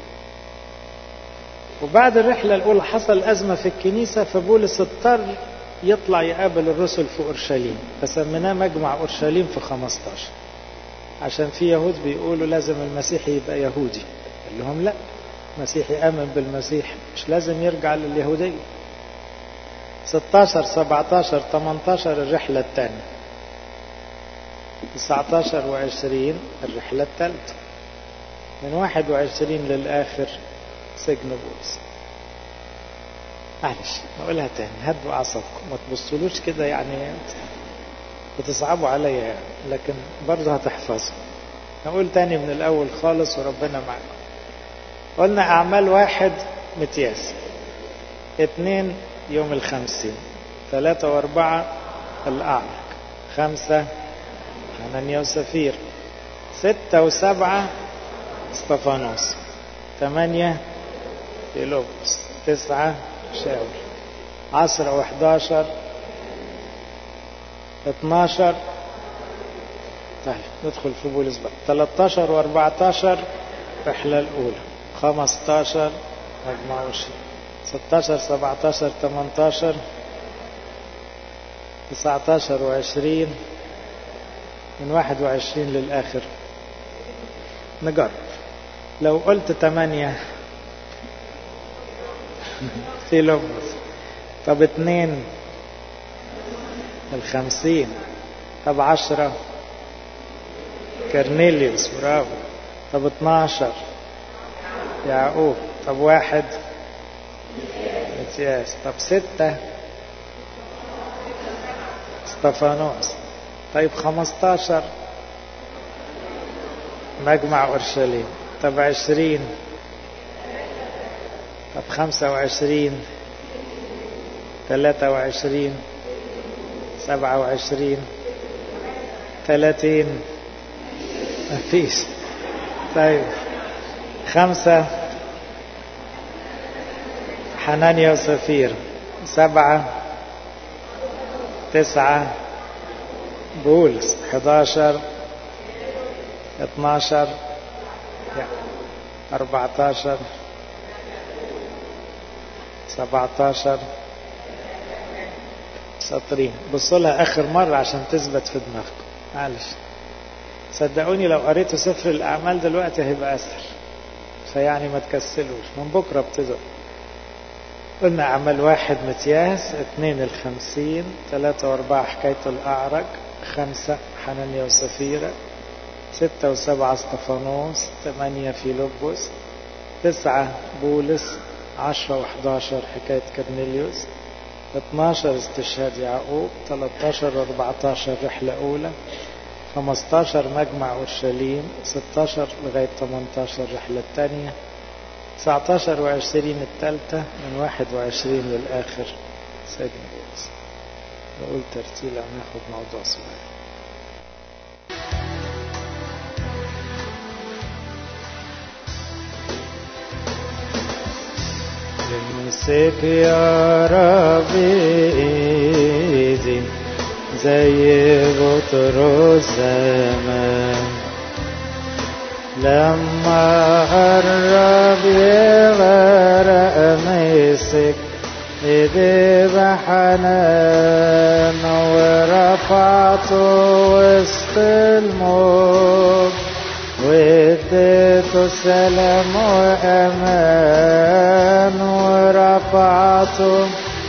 وبعد الرحلة الأولى حصل أزمة في الكنيسة فبولس اضطر يطلع يقابل الرسل في أورشليم فسميناه مجمع أورشليم في 15 عشان في يهود بيقولوا لازم المسيح يبقى يهودي قال لهم لا مسيحي آمن بالمسيح مش لازم يرجع لليهودية 16 17 18 الرحلة الثانية 19 و20 الرحلة الثالثة من 21 للآخر سجن بولس معلش نقولها تاني هدوا أعصابكم ما تبصلوش كده يعني بتصعبوا عليا يعني لكن برضه هتحفظوا نقول تاني من الأول خالص وربنا معكم قلنا أعمال واحد متياس اثنين يوم الخمسين ثلاثة وأربعة الأعرق خمسة حنانيا وسفير ستة وسبعة استفانوس ثمانية فيلوبس تسعة شاول عشرة وحداشر اتناشر طيب ندخل في بولس بقى 13 واربعتاشر الرحلة الأولى 15 مجموعة 16 17 18 19 و20 من 21 للآخر نجرب لو قلت 8 في لغز طب 2 الخمسين طب 10 كرنيليوس برافو طب 12 يعقوب طب واحد متياس طب ستة استفانوس طيب خمستاشر مجمع أورشليم طب عشرين طب خمسة وعشرين ثلاثة وعشرين سبعة وعشرين ثلاثين مفيش طيب خمسة حنانيا وسفير سبعة تسعة بولس 11 12 14 17 سطرين بصوا لها اخر مره عشان تثبت في دماغكم معلش صدقوني لو قريتوا سفر الأعمال دلوقتي هيبقى أسهل فيعني ما تكسلوش من بكرة ابتدوا قلنا أعمال واحد متياس اثنين الخمسين ثلاثة وأربعة حكاية الأعرج خمسة حنانيا وسفيرة ستة وسبعة استفانوس ثمانية فيلبس تسعة بولس عشرة وحداشر حكاية كرنيليوس 12 استشهاد يعقوب 13 و14 رحلة أولى 15 مجمع أورشليم 16 لغاية 18 رحلة الثانية 19 و20 الثالثة من 21 للآخر سيدنا بولس بقول ترتيل هناخد موضوع صغير امسك يا ربي ايدي زي بطرس زمان لما قرب يغرق مسك ايدي بحنان ورفعته وسط الموج واديته سلام وامان ورفعته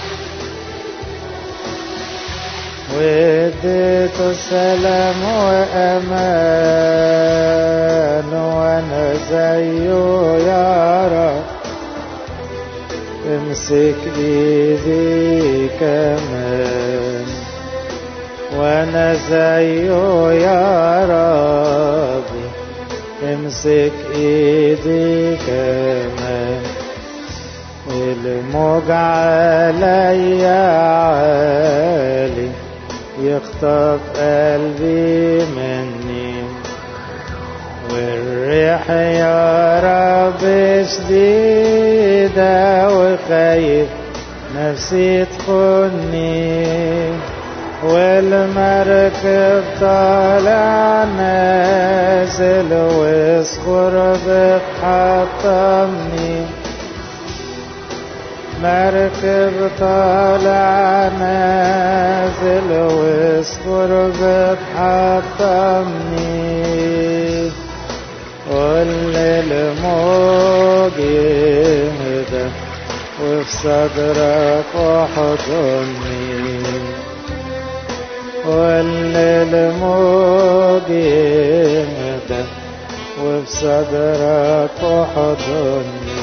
واديته سلام وامان وانا زيه يا رب امسك ايدي كمان وانا زيه يا ربي امسك ايدي كمان الموج عليا عالي يخطف قلبي مني والريح يا رب شديدة وخايف نفسي تخني والمركب طالع نازل وصخر بتحطمني مركب طالع نازل وصخر بتحطمني قول الموج يهدى وفي صدرك وحضني قول الموج يهدى وفي صدرك وحضني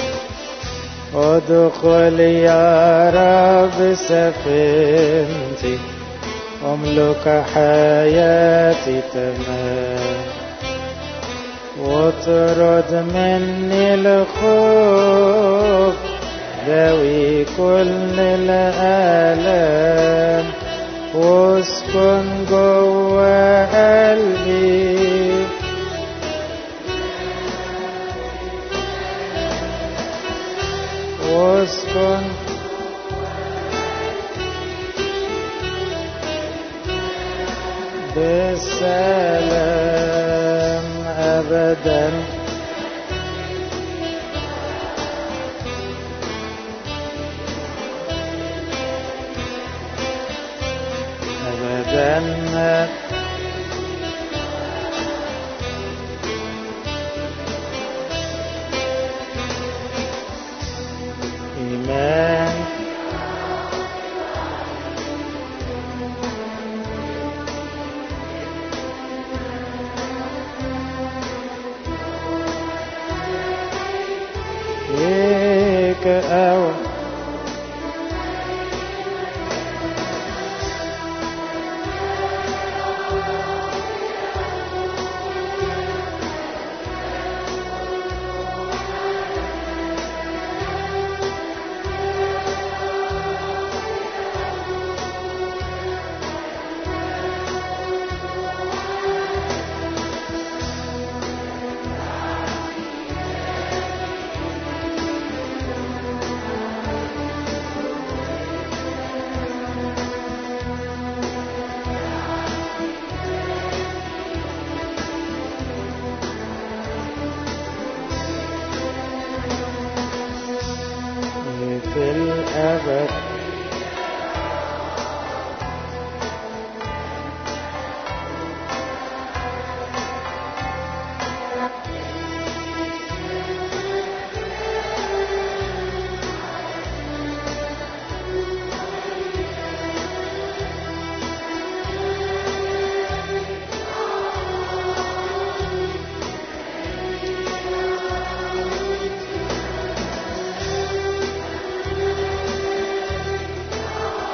ادخل يا رب سفينتي املك حياتي تمام واطرد مني الخوف ذوي كل الآلام واسكن جوا قلبي واسكن بالسلام أبدا أبدا إيمان ليك أو في الأبد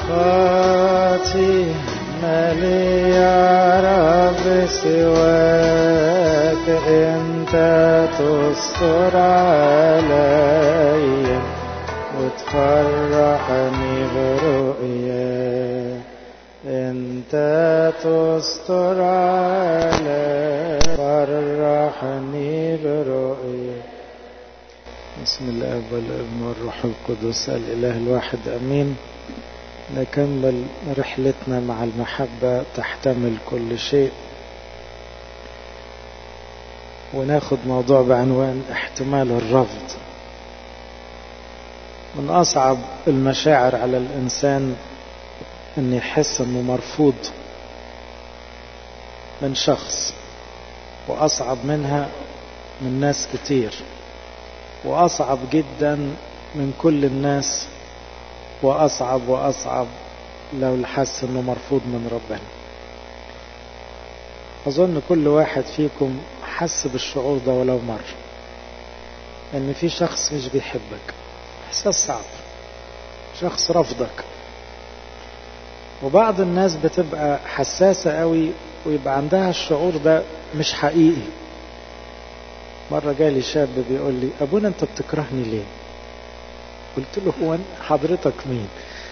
خاطي مالي يا رب سواك انت تستر علي وتفرحني برؤيا انت تستر علي فرحني برؤيا بسم الله والابن والروح القدس الاله الواحد امين نكمل رحلتنا مع المحبة تحتمل كل شيء وناخد موضوع بعنوان احتمال الرفض من أصعب المشاعر على الإنسان أن يحس أنه مرفوض من شخص وأصعب منها من ناس كتير وأصعب جدا من كل الناس وأصعب وأصعب لو حس أنه مرفوض من ربنا أظن كل واحد فيكم حس بالشعور ده ولو مرة أن في شخص مش بيحبك إحساس صعب شخص رفضك وبعض الناس بتبقى حساسة قوي ويبقى عندها الشعور ده مش حقيقي مرة جالي شاب بيقول لي أبونا أنت بتكرهني ليه قلت له هو حضرتك مين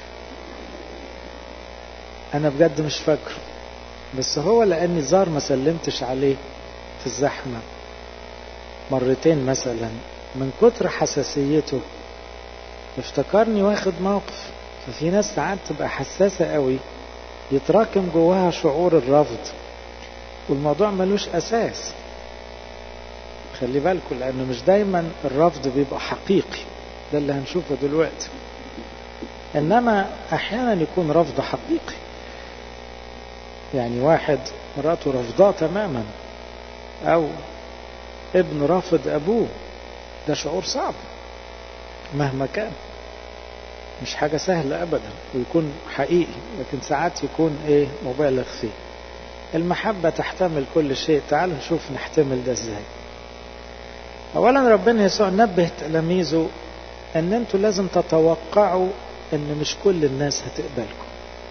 انا بجد مش فاكره بس هو لاني زار ما سلمتش عليه في الزحمه مرتين مثلا من كتر حساسيته افتكرني واخد موقف ففي ناس ساعات تبقى حساسه قوي يتراكم جواها شعور الرفض والموضوع ملوش اساس خلي بالكم لانه مش دايما الرفض بيبقى حقيقي ده اللي هنشوفه دلوقتي انما احيانا يكون رفض حقيقي يعني واحد مراته رفضاه تماما او ابن رافض ابوه ده شعور صعب مهما كان مش حاجة سهلة ابدا ويكون حقيقي لكن ساعات يكون ايه مبالغ فيه المحبة تحتمل كل شيء تعالوا نشوف نحتمل ده ازاي اولا ربنا يسوع نبه تلاميذه ان انتوا لازم تتوقعوا ان مش كل الناس هتقبلكم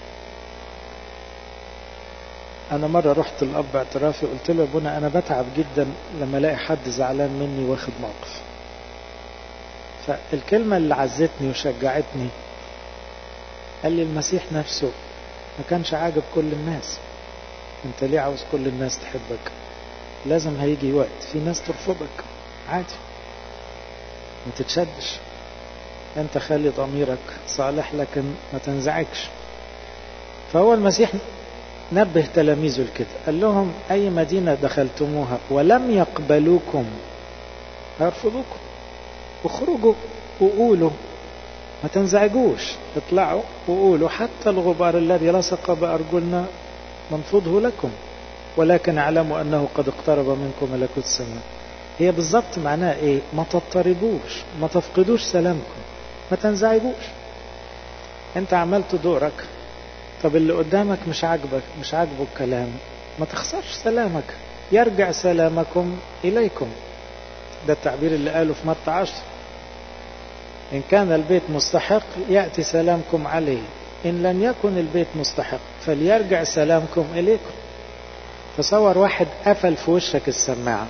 انا مرة رحت الاب اعترافي قلت له يا ابونا انا بتعب جدا لما الاقي حد زعلان مني واخد موقف فالكلمة اللي عزتني وشجعتني قال لي المسيح نفسه ما كانش عاجب كل الناس انت ليه عاوز كل الناس تحبك لازم هيجي وقت في ناس ترفضك عادي ما تتشدش انت خلي ضميرك صالح لكن ما تنزعجش فهو المسيح نبه تلاميذه لكده قال لهم اي مدينة دخلتموها ولم يقبلوكم هيرفضوكم اخرجوا وقولوا ما تنزعجوش اطلعوا وقولوا حتى الغبار الذي لصق بأرجلنا منفوضه لكم ولكن اعلموا أنه قد اقترب منكم ملكوت السماء هي بالظبط معناها ايه ما تضطربوش ما تفقدوش سلامكم ما تنزعجوش انت عملت دورك طب اللي قدامك مش عاجبك مش عاجبه الكلام ما تخسرش سلامك يرجع سلامكم إليكم ده التعبير اللي قاله في متى عشر إن كان البيت مستحق يأتي سلامكم عليه إن لم يكن البيت مستحق فليرجع سلامكم إليكم تصور واحد قفل في وشك السماعة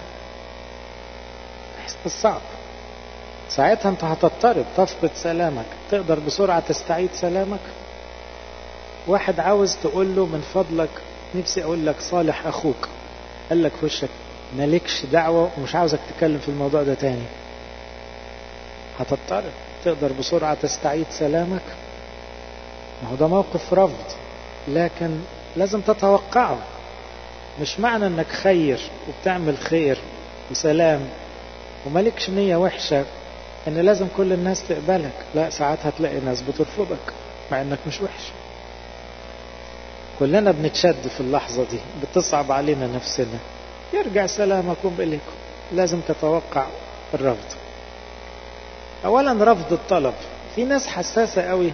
إحساس صعب ساعتها أنت هتضطرب تفقد سلامك تقدر بسرعة تستعيد سلامك واحد عاوز تقول له من فضلك نفسي أقول لك صالح أخوك قال لك في وشك مالكش دعوة ومش عاوزك تتكلم في الموضوع ده تاني هتضطرب تقدر بسرعة تستعيد سلامك ما هو ده موقف رفض لكن لازم تتوقعه مش معنى انك خير وبتعمل خير وسلام ومالكش نية وحشة ان لازم كل الناس تقبلك لا ساعات هتلاقي ناس بترفضك مع انك مش وحش كلنا بنتشد في اللحظة دي بتصعب علينا نفسنا يرجع سلامكم إليكم لازم تتوقع الرفض أولا رفض الطلب في ناس حساسة قوي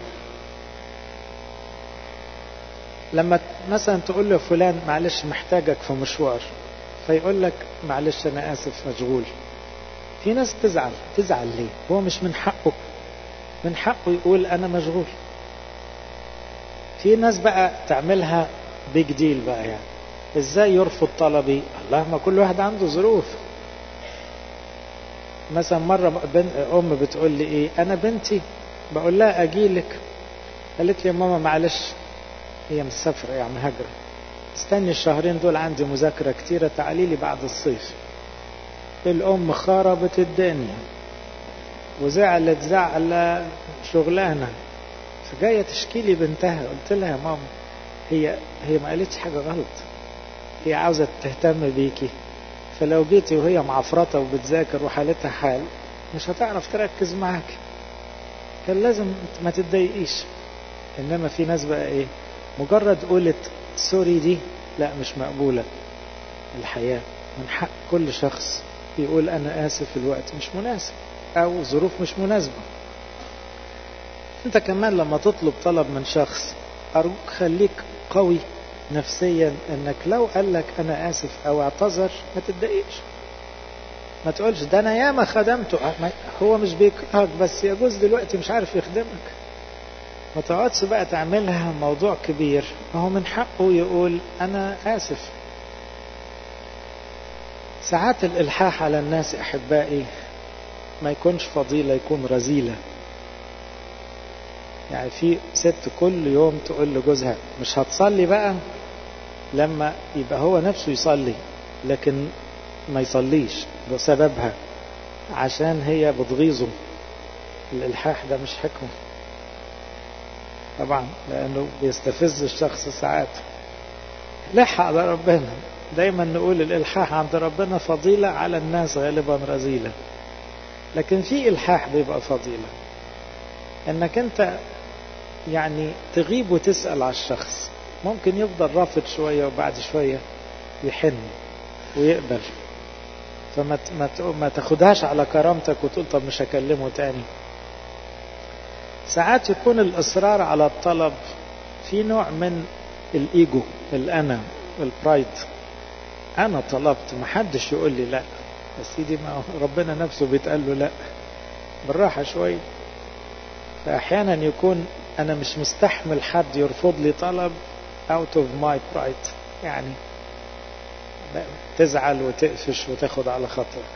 لما مثلا تقول له فلان معلش محتاجك في مشوار فيقول لك معلش أنا آسف مشغول في ناس تزعل تزعل ليه هو مش من حقه من حقه يقول أنا مشغول في ناس بقى تعملها بيج ديل بقى يعني ازاي يرفض طلبي الله ما كل واحد عنده ظروف مثلا مرة بن... أم بتقول لي إيه أنا بنتي بقول لها أجيلك قالت لي يا ماما معلش هي مسافرة يعني هجرة استني الشهرين دول عندي مذاكرة كتيرة تعالي لي بعد الصيف الأم خربت الدنيا وزعلت زعل شغلانة فجاية تشكي لي بنتها قلت لها يا ماما هي هي ما قالتش حاجة غلط هي عاوزة تهتم بيكي فلو جيتي وهي معفرطة وبتذاكر وحالتها حال مش هتعرف تركز معاك كان لازم ما تتضايقيش انما في ناس بقى ايه مجرد قولت سوري دي لا مش مقبولة الحياة من حق كل شخص يقول انا اسف الوقت مش مناسب او ظروف مش مناسبة انت كمان لما تطلب طلب من شخص ارجوك خليك قوي نفسيا انك لو قال لك انا اسف او اعتذر ما تتضايقش ما تقولش ده انا ياما خدمته هو مش بيكرهك بس يجوز دلوقتي مش عارف يخدمك ما تقعدش بقى تعملها موضوع كبير هو من حقه يقول انا اسف ساعات الالحاح على الناس احبائي ما يكونش فضيله يكون رذيله يعني في ست كل يوم تقول لجوزها مش هتصلي بقى لما يبقى هو نفسه يصلي لكن ما يصليش بسببها عشان هي بتغيظه الالحاح ده مش حكمه طبعا لانه بيستفز الشخص ساعات لح على ربنا دايما نقول الالحاح عند ربنا فضيله على الناس غالبا رذيله لكن في الحاح بيبقى فضيله انك انت يعني تغيب وتسال على الشخص ممكن يفضل رافض شويه وبعد شويه يحن ويقبل فما ما تاخدهاش على كرامتك وتقول طب مش هكلمه تاني ساعات يكون الإصرار على الطلب في نوع من الإيجو الأنا البرايد أنا طلبت ما حدش يقول لي لا يا سيدي ما ربنا نفسه بيتقال له لا بالراحة شوية فأحيانا يكون أنا مش مستحمل حد يرفض لي طلب out of my pride يعني تزعل وتقفش وتاخد على خاطرك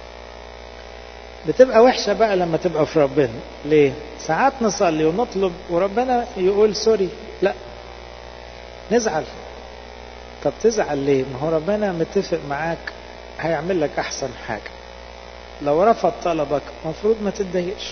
بتبقى وحشة بقى لما تبقى في ربنا ليه ساعات نصلي ونطلب وربنا يقول سوري لا نزعل طب تزعل ليه ما هو ربنا متفق معاك هيعمل لك احسن حاجة لو رفض طلبك مفروض ما تتضايقش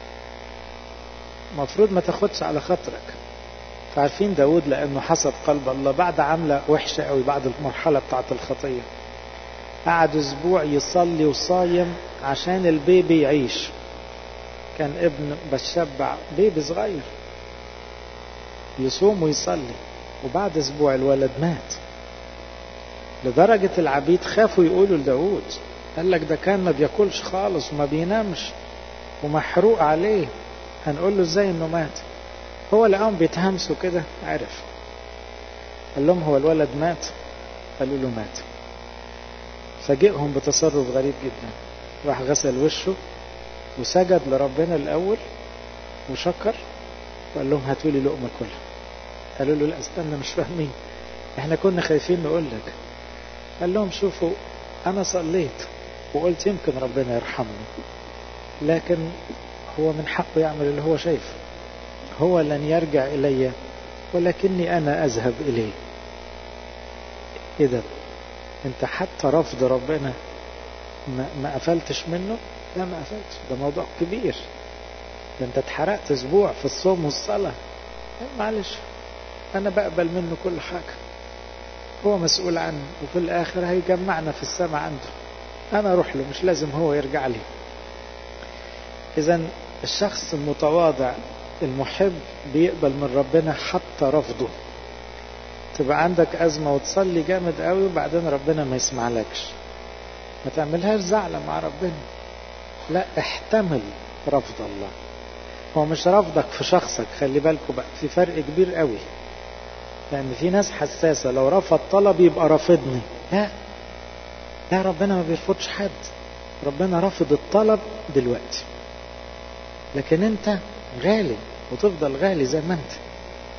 مفروض ما تاخدش على خاطرك فعارفين داود لانه حسب قلب الله بعد عملة وحشة قوي بعد المرحلة بتاعت الخطية قعد اسبوع يصلي وصايم عشان البيبي يعيش كان ابن بشبع بيبي صغير يصوم ويصلي وبعد اسبوع الولد مات لدرجة العبيد خافوا يقولوا لداود قال لك ده كان ما بياكلش خالص وما بينامش ومحروق عليه هنقول له ازاي انه مات هو لقاهم بيتهمسوا كده عرف قال لهم هو الولد مات قالوا له مات فاجئهم بتصرف غريب جدا راح غسل وشه وسجد لربنا الاول وشكر وقال لهم هاتوا لي لقمه كلها قالوا له لا استنى مش فاهمين احنا كنا خايفين نقول لك قال لهم شوفوا انا صليت وقلت يمكن ربنا يرحمني لكن هو من حقه يعمل اللي هو شايفه هو لن يرجع الي ولكني انا اذهب اليه اذا انت حتى رفض ربنا ما, ما قفلتش منه لا ما قفلتش ده موضوع كبير ده انت اتحرقت اسبوع في الصوم والصلاة معلش انا بقبل منه كل حاجة هو مسؤول عني وفي الاخر هيجمعنا في السماء عنده انا اروح له مش لازم هو يرجع لي اذا الشخص المتواضع المحب بيقبل من ربنا حتى رفضه تبقى عندك أزمة وتصلي جامد قوي وبعدين ربنا ما يسمعلكش ما تعملهاش زعلة مع ربنا لا احتمل رفض الله هو مش رفضك في شخصك خلي بالكوا بقى في فرق كبير قوي لأن في ناس حساسة لو رفض طلب يبقى رافضني لا لا ربنا ما بيرفضش حد ربنا رافض الطلب دلوقتي لكن انت غالي وتفضل غالي زي ما انت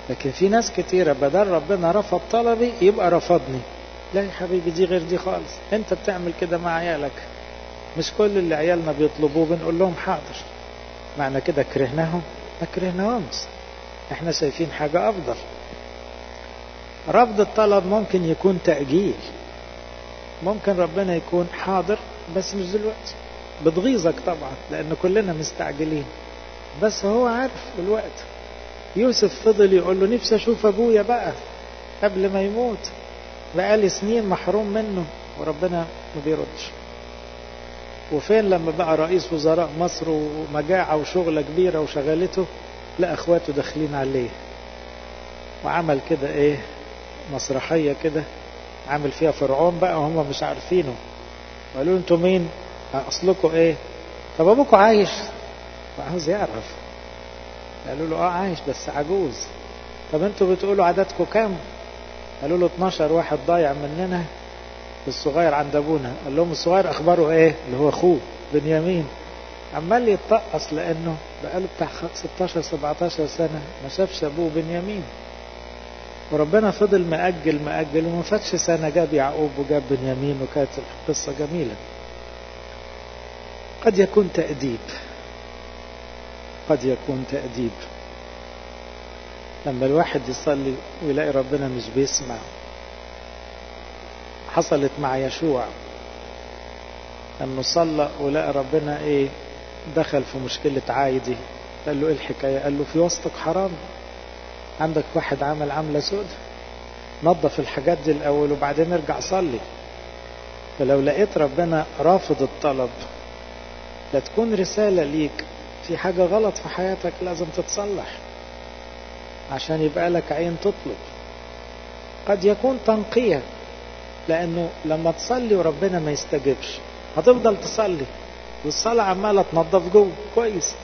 لكن في ناس كتيرة بدل ربنا رفض طلبي يبقى رفضني لا يا حبيبي دي غير دي خالص انت بتعمل كده مع عيالك مش كل اللي عيالنا بيطلبوه بنقول لهم حاضر معنى كده كرهناهم ما كرهناهمش احنا شايفين حاجة افضل رفض الطلب ممكن يكون تأجيل ممكن ربنا يكون حاضر بس مش دلوقتي بتغيظك طبعا لان كلنا مستعجلين بس هو عارف الوقت يوسف فضل يقول له نفسي اشوف ابويا بقى قبل ما يموت بقالي سنين محروم منه وربنا ما بيردش وفين لما بقى رئيس وزراء مصر ومجاعة وشغلة كبيرة وشغلته لا اخواته داخلين عليه وعمل كده ايه مسرحية كده عامل فيها فرعون بقى وهم مش عارفينه قالوا انتوا مين اصلكم ايه طب ابوكوا عايش عاوز يعرف قالوا له اه عايش بس عجوز طب انتوا بتقولوا عددكم كام قالوا له 12 واحد ضايع مننا الصغير عند ابونا قال لهم الصغير اخباره ايه اللي هو اخوه بنيامين عمال يتطقص لانه بقاله بتاع 16 17 سنه ما شافش ابوه بنيامين وربنا فضل مأجل مأجل وما فاتش سنة جاب يعقوب وجاب بنيامين وكانت القصة جميلة قد يكون تأديب قد يكون تأديب لما الواحد يصلي ويلاقي ربنا مش بيسمع حصلت مع يشوع انه صلى ولقى ربنا ايه دخل في مشكلة عايدي قال له ايه الحكاية قال له في وسطك حرام عندك واحد عمل عملة سود نظف الحاجات دي الاول وبعدين ارجع صلي فلو لقيت ربنا رافض الطلب لا تكون رسالة ليك في حاجة غلط في حياتك لازم تتصلح عشان يبقى لك عين تطلب قد يكون تنقية لأنه لما تصلي وربنا ما يستجبش هتفضل تصلي والصلاة عمالة تنظف جوه كويس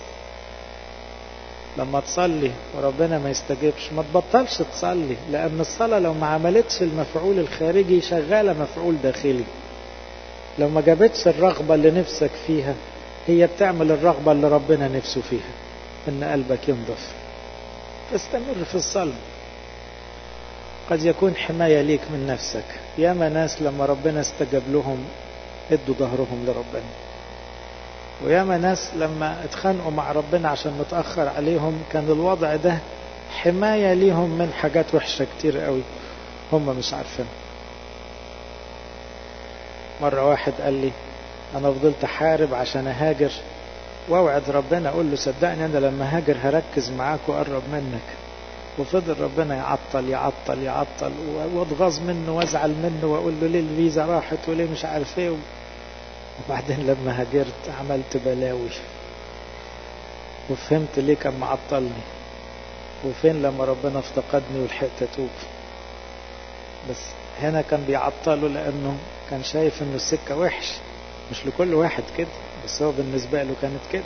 لما تصلي وربنا ما يستجبش ما تبطلش تصلي لأن الصلاة لو ما عملتش المفعول الخارجي شغالة مفعول داخلي لو ما جابتش الرغبة اللي نفسك فيها هي بتعمل الرغبة اللي ربنا نفسه فيها ان قلبك ينضف استمر في الصلاة قد يكون حماية ليك من نفسك ياما ناس لما ربنا استجاب لهم ادوا ظهرهم لربنا وياما ناس لما اتخانقوا مع ربنا عشان متأخر عليهم كان الوضع ده حماية ليهم من حاجات وحشة كتير قوي هم مش عارفين مرة واحد قال لي أنا فضلت أحارب عشان أهاجر وأوعد ربنا أقول له صدقني أنا لما هاجر هركز معاك وأقرب منك وفضل ربنا يعطل يعطل يعطل واتغاظ منه وازعل منه واقول له ليه الفيزا راحت وليه مش عارف ايه وبعدين لما هاجرت عملت بلاوي وفهمت ليه كان معطلني وفين لما ربنا افتقدني ولحقت اتوب بس هنا كان بيعطله لانه كان شايف انه السكه وحش مش لكل واحد كده بس هو بالنسبه له كانت كده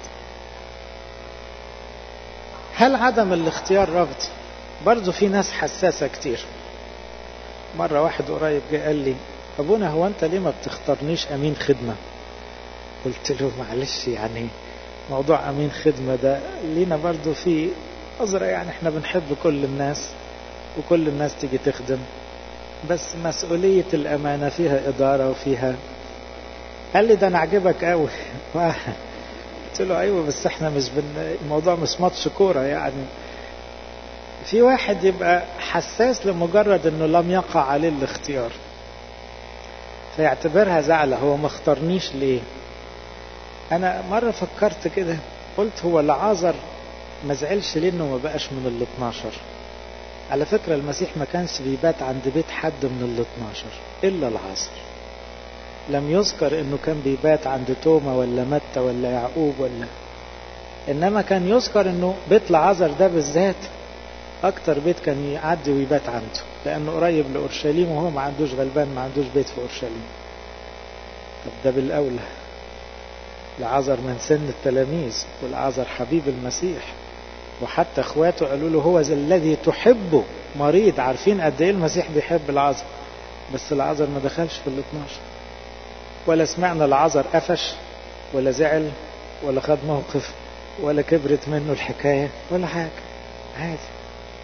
هل عدم الاختيار رفض برضه في ناس حساسة كتير مرة واحد قريب جه قال لي أبونا هو أنت ليه ما بتختارنيش أمين خدمة قلت له معلش يعني موضوع أمين خدمة ده لينا برضه في نظرة يعني احنا بنحب كل الناس وكل الناس تيجي تخدم بس مسؤولية الأمانة فيها إدارة وفيها قال لي ده أنا عجبك قوي قلت له أيوة بس احنا مش بن... الموضوع مش ماتش كورة يعني في واحد يبقى حساس لمجرد انه لم يقع عليه الاختيار فيعتبرها زعلة هو ما اختارنيش ليه انا مرة فكرت كده قلت هو لعازر ما زعلش ليه انه ما بقاش من ال 12 على فكرة المسيح ما كانش بيبات عند بيت حد من ال 12 الا العازر لم يذكر انه كان بيبات عند توما ولا متى ولا يعقوب ولا انما كان يذكر انه بيت العازر ده بالذات اكتر بيت كان يعدي ويبات عنده لانه قريب لاورشليم وهو ما عندوش غلبان ما عندوش بيت في اورشليم طب ده بالاولى لعذر من سن التلاميذ والعذر حبيب المسيح وحتى اخواته قالوا له هو الذي تحبه مريض عارفين قد ايه المسيح بيحب العذر بس العذر ما دخلش في ال 12 ولا سمعنا العذر قفش ولا زعل ولا خد موقف ولا كبرت منه الحكايه ولا حاجه عادي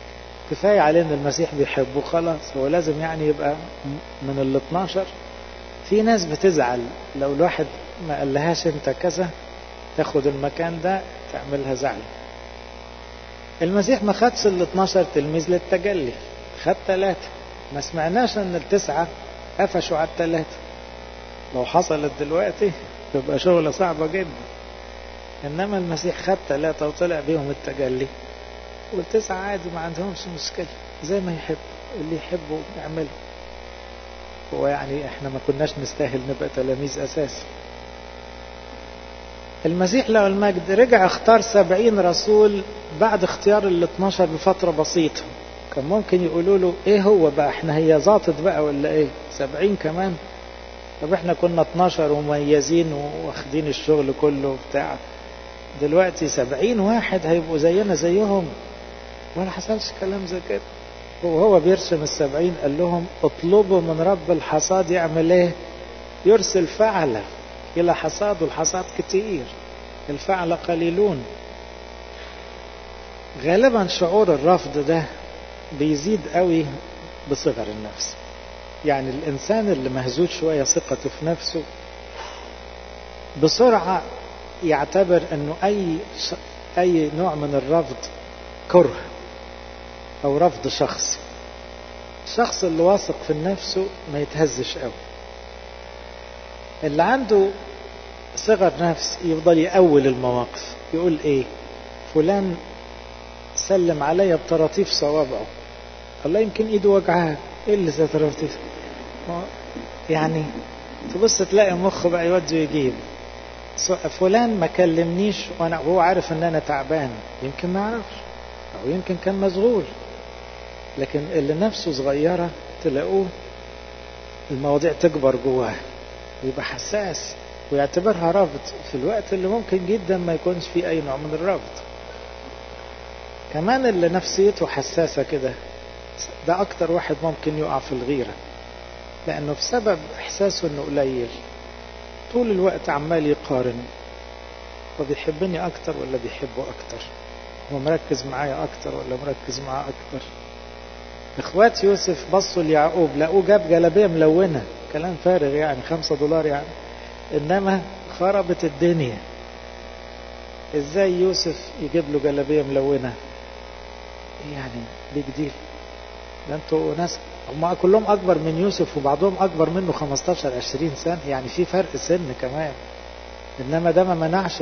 كفاية عليه ان المسيح بيحبه خلاص هو لازم يعني يبقى من ال 12 في ناس بتزعل لو الواحد ما قالهاش انت كذا تاخد المكان ده تعملها زعل المسيح ما خدش ال 12 تلميذ للتجلي خد ثلاثة ما سمعناش ان التسعة قفشوا على الثلاثة لو حصلت دلوقتي تبقى شغلة صعبة جدا انما المسيح خد ثلاثة وطلع بيهم التجلي والتسعة عادي ما عندهمش مشكلة زي ما يحب اللي يحبه يعمله هو يعني احنا ما كناش نستاهل نبقى تلاميذ اساسا المسيح له المجد رجع اختار سبعين رسول بعد اختيار ال 12 بفترة بسيطة كان ممكن يقولوا له ايه هو بقى احنا هي زاطت بقى ولا ايه سبعين كمان طب احنا كنا 12 ومميزين واخدين الشغل كله بتاع دلوقتي سبعين واحد هيبقوا زينا زيهم ولا حصلش كلام زي كده وهو بيرسم السبعين قال لهم اطلبوا من رب الحصاد يعمل ايه يرسل فعلة الى حصاد والحصاد كتير الفعل قليلون غالبا شعور الرفض ده بيزيد قوي بصغر النفس يعني الانسان اللي مهزوز شويه ثقته في نفسه بسرعه يعتبر انه اي ش... اي نوع من الرفض كره او رفض شخص الشخص اللي واثق في نفسه ما يتهزش قوي اللي عنده صغر نفس يفضل يأول المواقف يقول ايه فلان سلم عليا بطراطيف صوابعه الله يمكن ايده وجعها ايه اللي زي طراطيف يعني تبص تلاقي المخ بقى يودي ويجيب فلان ما كلمنيش وانا وهو عارف ان انا تعبان يمكن ما يعرفش او يمكن كان مشغول لكن اللي نفسه صغيره تلاقوه المواضيع تكبر جواه ويبقى حساس ويعتبرها رفض في الوقت اللي ممكن جدا ما يكونش فيه اي نوع من الرفض كمان اللي نفسيته حساسة كده ده أكتر واحد ممكن يقع في الغيرة لأنه بسبب إحساسه إنه قليل طول الوقت عمال يقارن هو بيحبني أكتر ولا بيحبه أكتر هو مركز معايا أكتر ولا مركز معاه أكتر إخوات يوسف بصوا ليعقوب لقوه جاب جلابية ملونة كلام فارغ يعني خمسة دولار يعني إنما خربت الدنيا إزاي يوسف يجيب له جلابية ملونة يعني بيج ديل ده انتوا ناس هم كلهم اكبر من يوسف وبعضهم اكبر منه 15 20 سنه يعني في فرق سن كمان انما ده ما منعش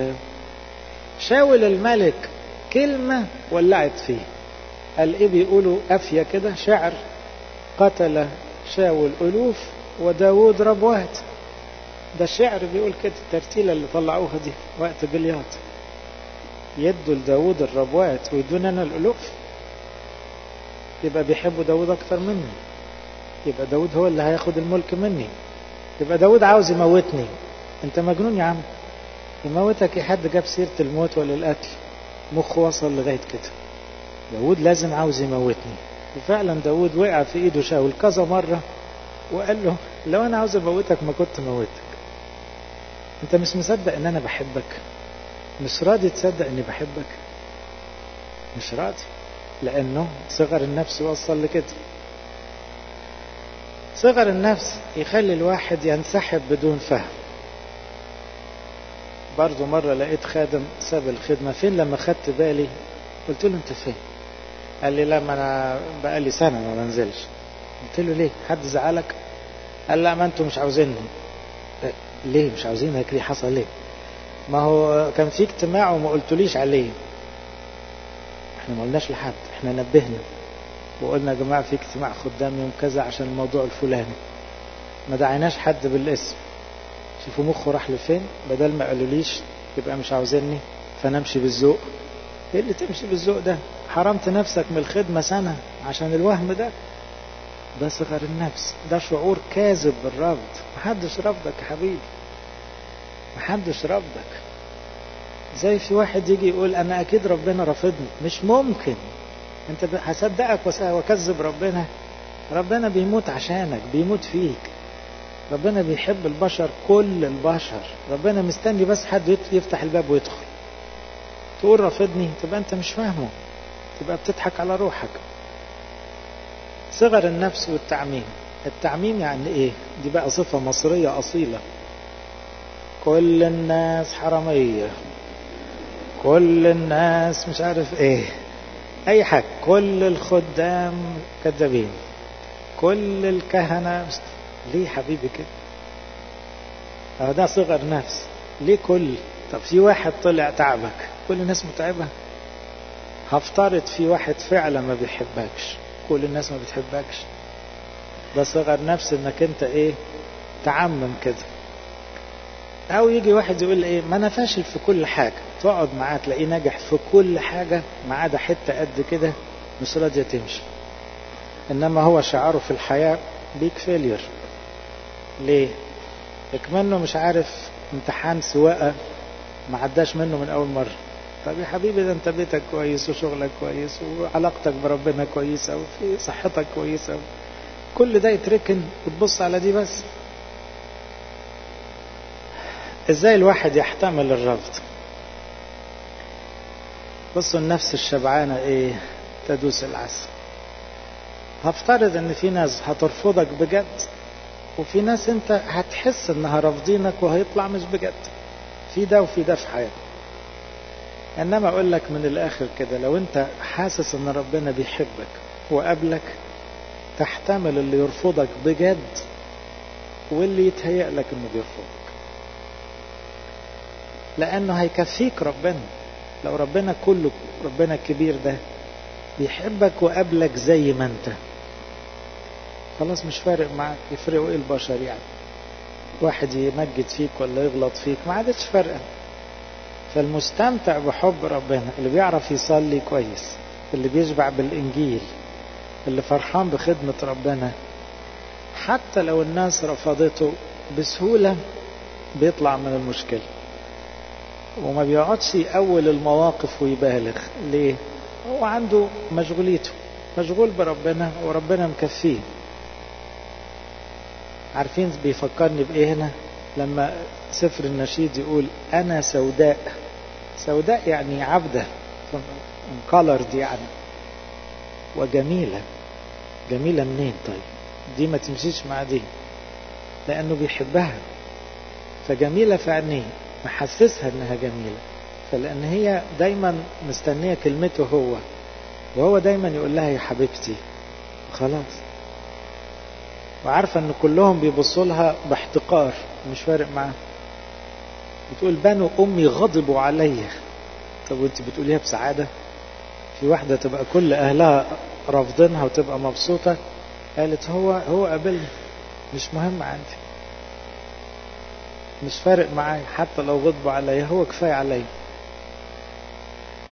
شاول الملك كلمه ولعت فيه قال ايه بيقولوا قافيه كده شعر قتل شاول الوف وداود ربوات ده الشعر بيقول كده الترتيله اللي طلعوها دي وقت جليات يدوا لداود الربوات ويدونا انا الالوف يبقى بيحبوا داود اكتر مني يبقى داود هو اللي هياخد الملك مني يبقى داود عاوز يموتني انت مجنون يا عم يموتك ايه حد جاب سيرة الموت ولا القتل مخه وصل لغاية كده داود لازم عاوز يموتني وفعلا داود وقع في ايده شاول كذا مرة وقال له لو انا عاوز اموتك ما كنت موتك انت مش مصدق ان انا بحبك مش راضي تصدق اني بحبك مش راضي لانه صغر النفس وصل لكده صغر النفس يخلي الواحد ينسحب بدون فهم برضو مرة لقيت خادم ساب الخدمة فين لما خدت بالي قلت له انت فين قال لي لا ما انا بقالي سنة ما بنزلش قلت له ليه حد زعلك قال لا ما انتوا مش عاوزيني ليه مش عاوزينك ليه حصل ليه ما هو كان في اجتماع وما قلتوليش عليه احنا ما قلناش لحد احنا نبهنا وقلنا يا جماعه في اجتماع خدام يوم كذا عشان الموضوع الفلاني ما دعيناش حد بالاسم شوفوا مخه راح لفين بدل ما قالوليش يبقى مش عاوزيني فانا امشي بالذوق ايه اللي تمشي بالذوق ده حرمت نفسك من الخدمه سنه عشان الوهم ده ده صغر النفس ده شعور كاذب بالرفض محدش رفضك يا حبيبي محدش رفضك زي في واحد يجي يقول انا اكيد ربنا رافضني مش ممكن انت هصدقك واكذب ربنا ربنا بيموت عشانك بيموت فيك ربنا بيحب البشر كل البشر ربنا مستني بس حد يفتح الباب ويدخل تقول رافضني تبقى انت مش فاهمه تبقى بتضحك على روحك صغر النفس والتعميم التعميم يعني ايه دي بقى صفة مصرية أصيلة كل الناس حرامية كل الناس مش عارف ايه اي حاجة كل الخدام كذابين كل الكهنة مش... ليه حبيبي كده اهو ده صغر نفس ليه كل طب في واحد طلع تعبك كل الناس متعبة هفترض في واحد فعلا ما بيحبكش كل الناس ما بتحبكش ده صغر نفس انك انت ايه تعمم كده او يجي واحد يقول ايه ما انا فاشل في كل حاجة تقعد معاه تلاقيه ناجح في كل حاجة ما عدا حتة قد كده مش راضية تمشي انما هو شعاره في الحياة بيك فيلير ليه اكمنه مش عارف امتحان سواقة ما عداش منه من اول مرة طب يا حبيبي ده انت بيتك كويس وشغلك كويس وعلاقتك بربنا كويسة وفي صحتك كويسة كل ده يتركن وتبص على دي بس ازاي الواحد يحتمل الرفض بصوا النفس الشبعانة ايه تدوس العسل هفترض ان في ناس هترفضك بجد وفي ناس انت هتحس انها رافضينك وهيطلع مش بجد في ده وفي ده في حياتك انما اقول لك من الاخر كده لو انت حاسس ان ربنا بيحبك وقابلك تحتمل اللي يرفضك بجد واللي يتهيأ لك انه بيرفضك لانه هيكفيك ربنا لو ربنا كله ربنا الكبير ده بيحبك وقابلك زي ما انت خلاص مش فارق معاك يفرقوا ايه البشر يعني واحد يمجد فيك ولا يغلط فيك ما عادتش فارقه فالمستمتع بحب ربنا اللي بيعرف يصلي كويس اللي بيشبع بالانجيل اللي فرحان بخدمة ربنا حتى لو الناس رفضته بسهولة بيطلع من المشكلة وما بيقعدش يأول المواقف ويبالغ ليه هو عنده مشغوليته مشغول بربنا وربنا مكفيه عارفين بيفكرني بإيه هنا لما سفر النشيد يقول أنا سوداء سوداء يعني عبدة colored يعني وجميلة جميلة منين طيب دي ما تمشيش مع دي لأنه بيحبها فجميلة في عينيه محسسها انها جميلة فلأن هي دايما مستنية كلمته هو وهو دايما يقول لها يا حبيبتي خلاص وعارفة ان كلهم بيبصوا لها باحتقار مش فارق معاه بتقول بنو امي غضبوا عليا طب وانت بتقوليها بسعادة في واحدة تبقى كل اهلها رافضينها وتبقى مبسوطة قالت هو هو قابلني مش مهم عندي مش فارق معايا حتى لو غضبوا عليا هو كفاية عليا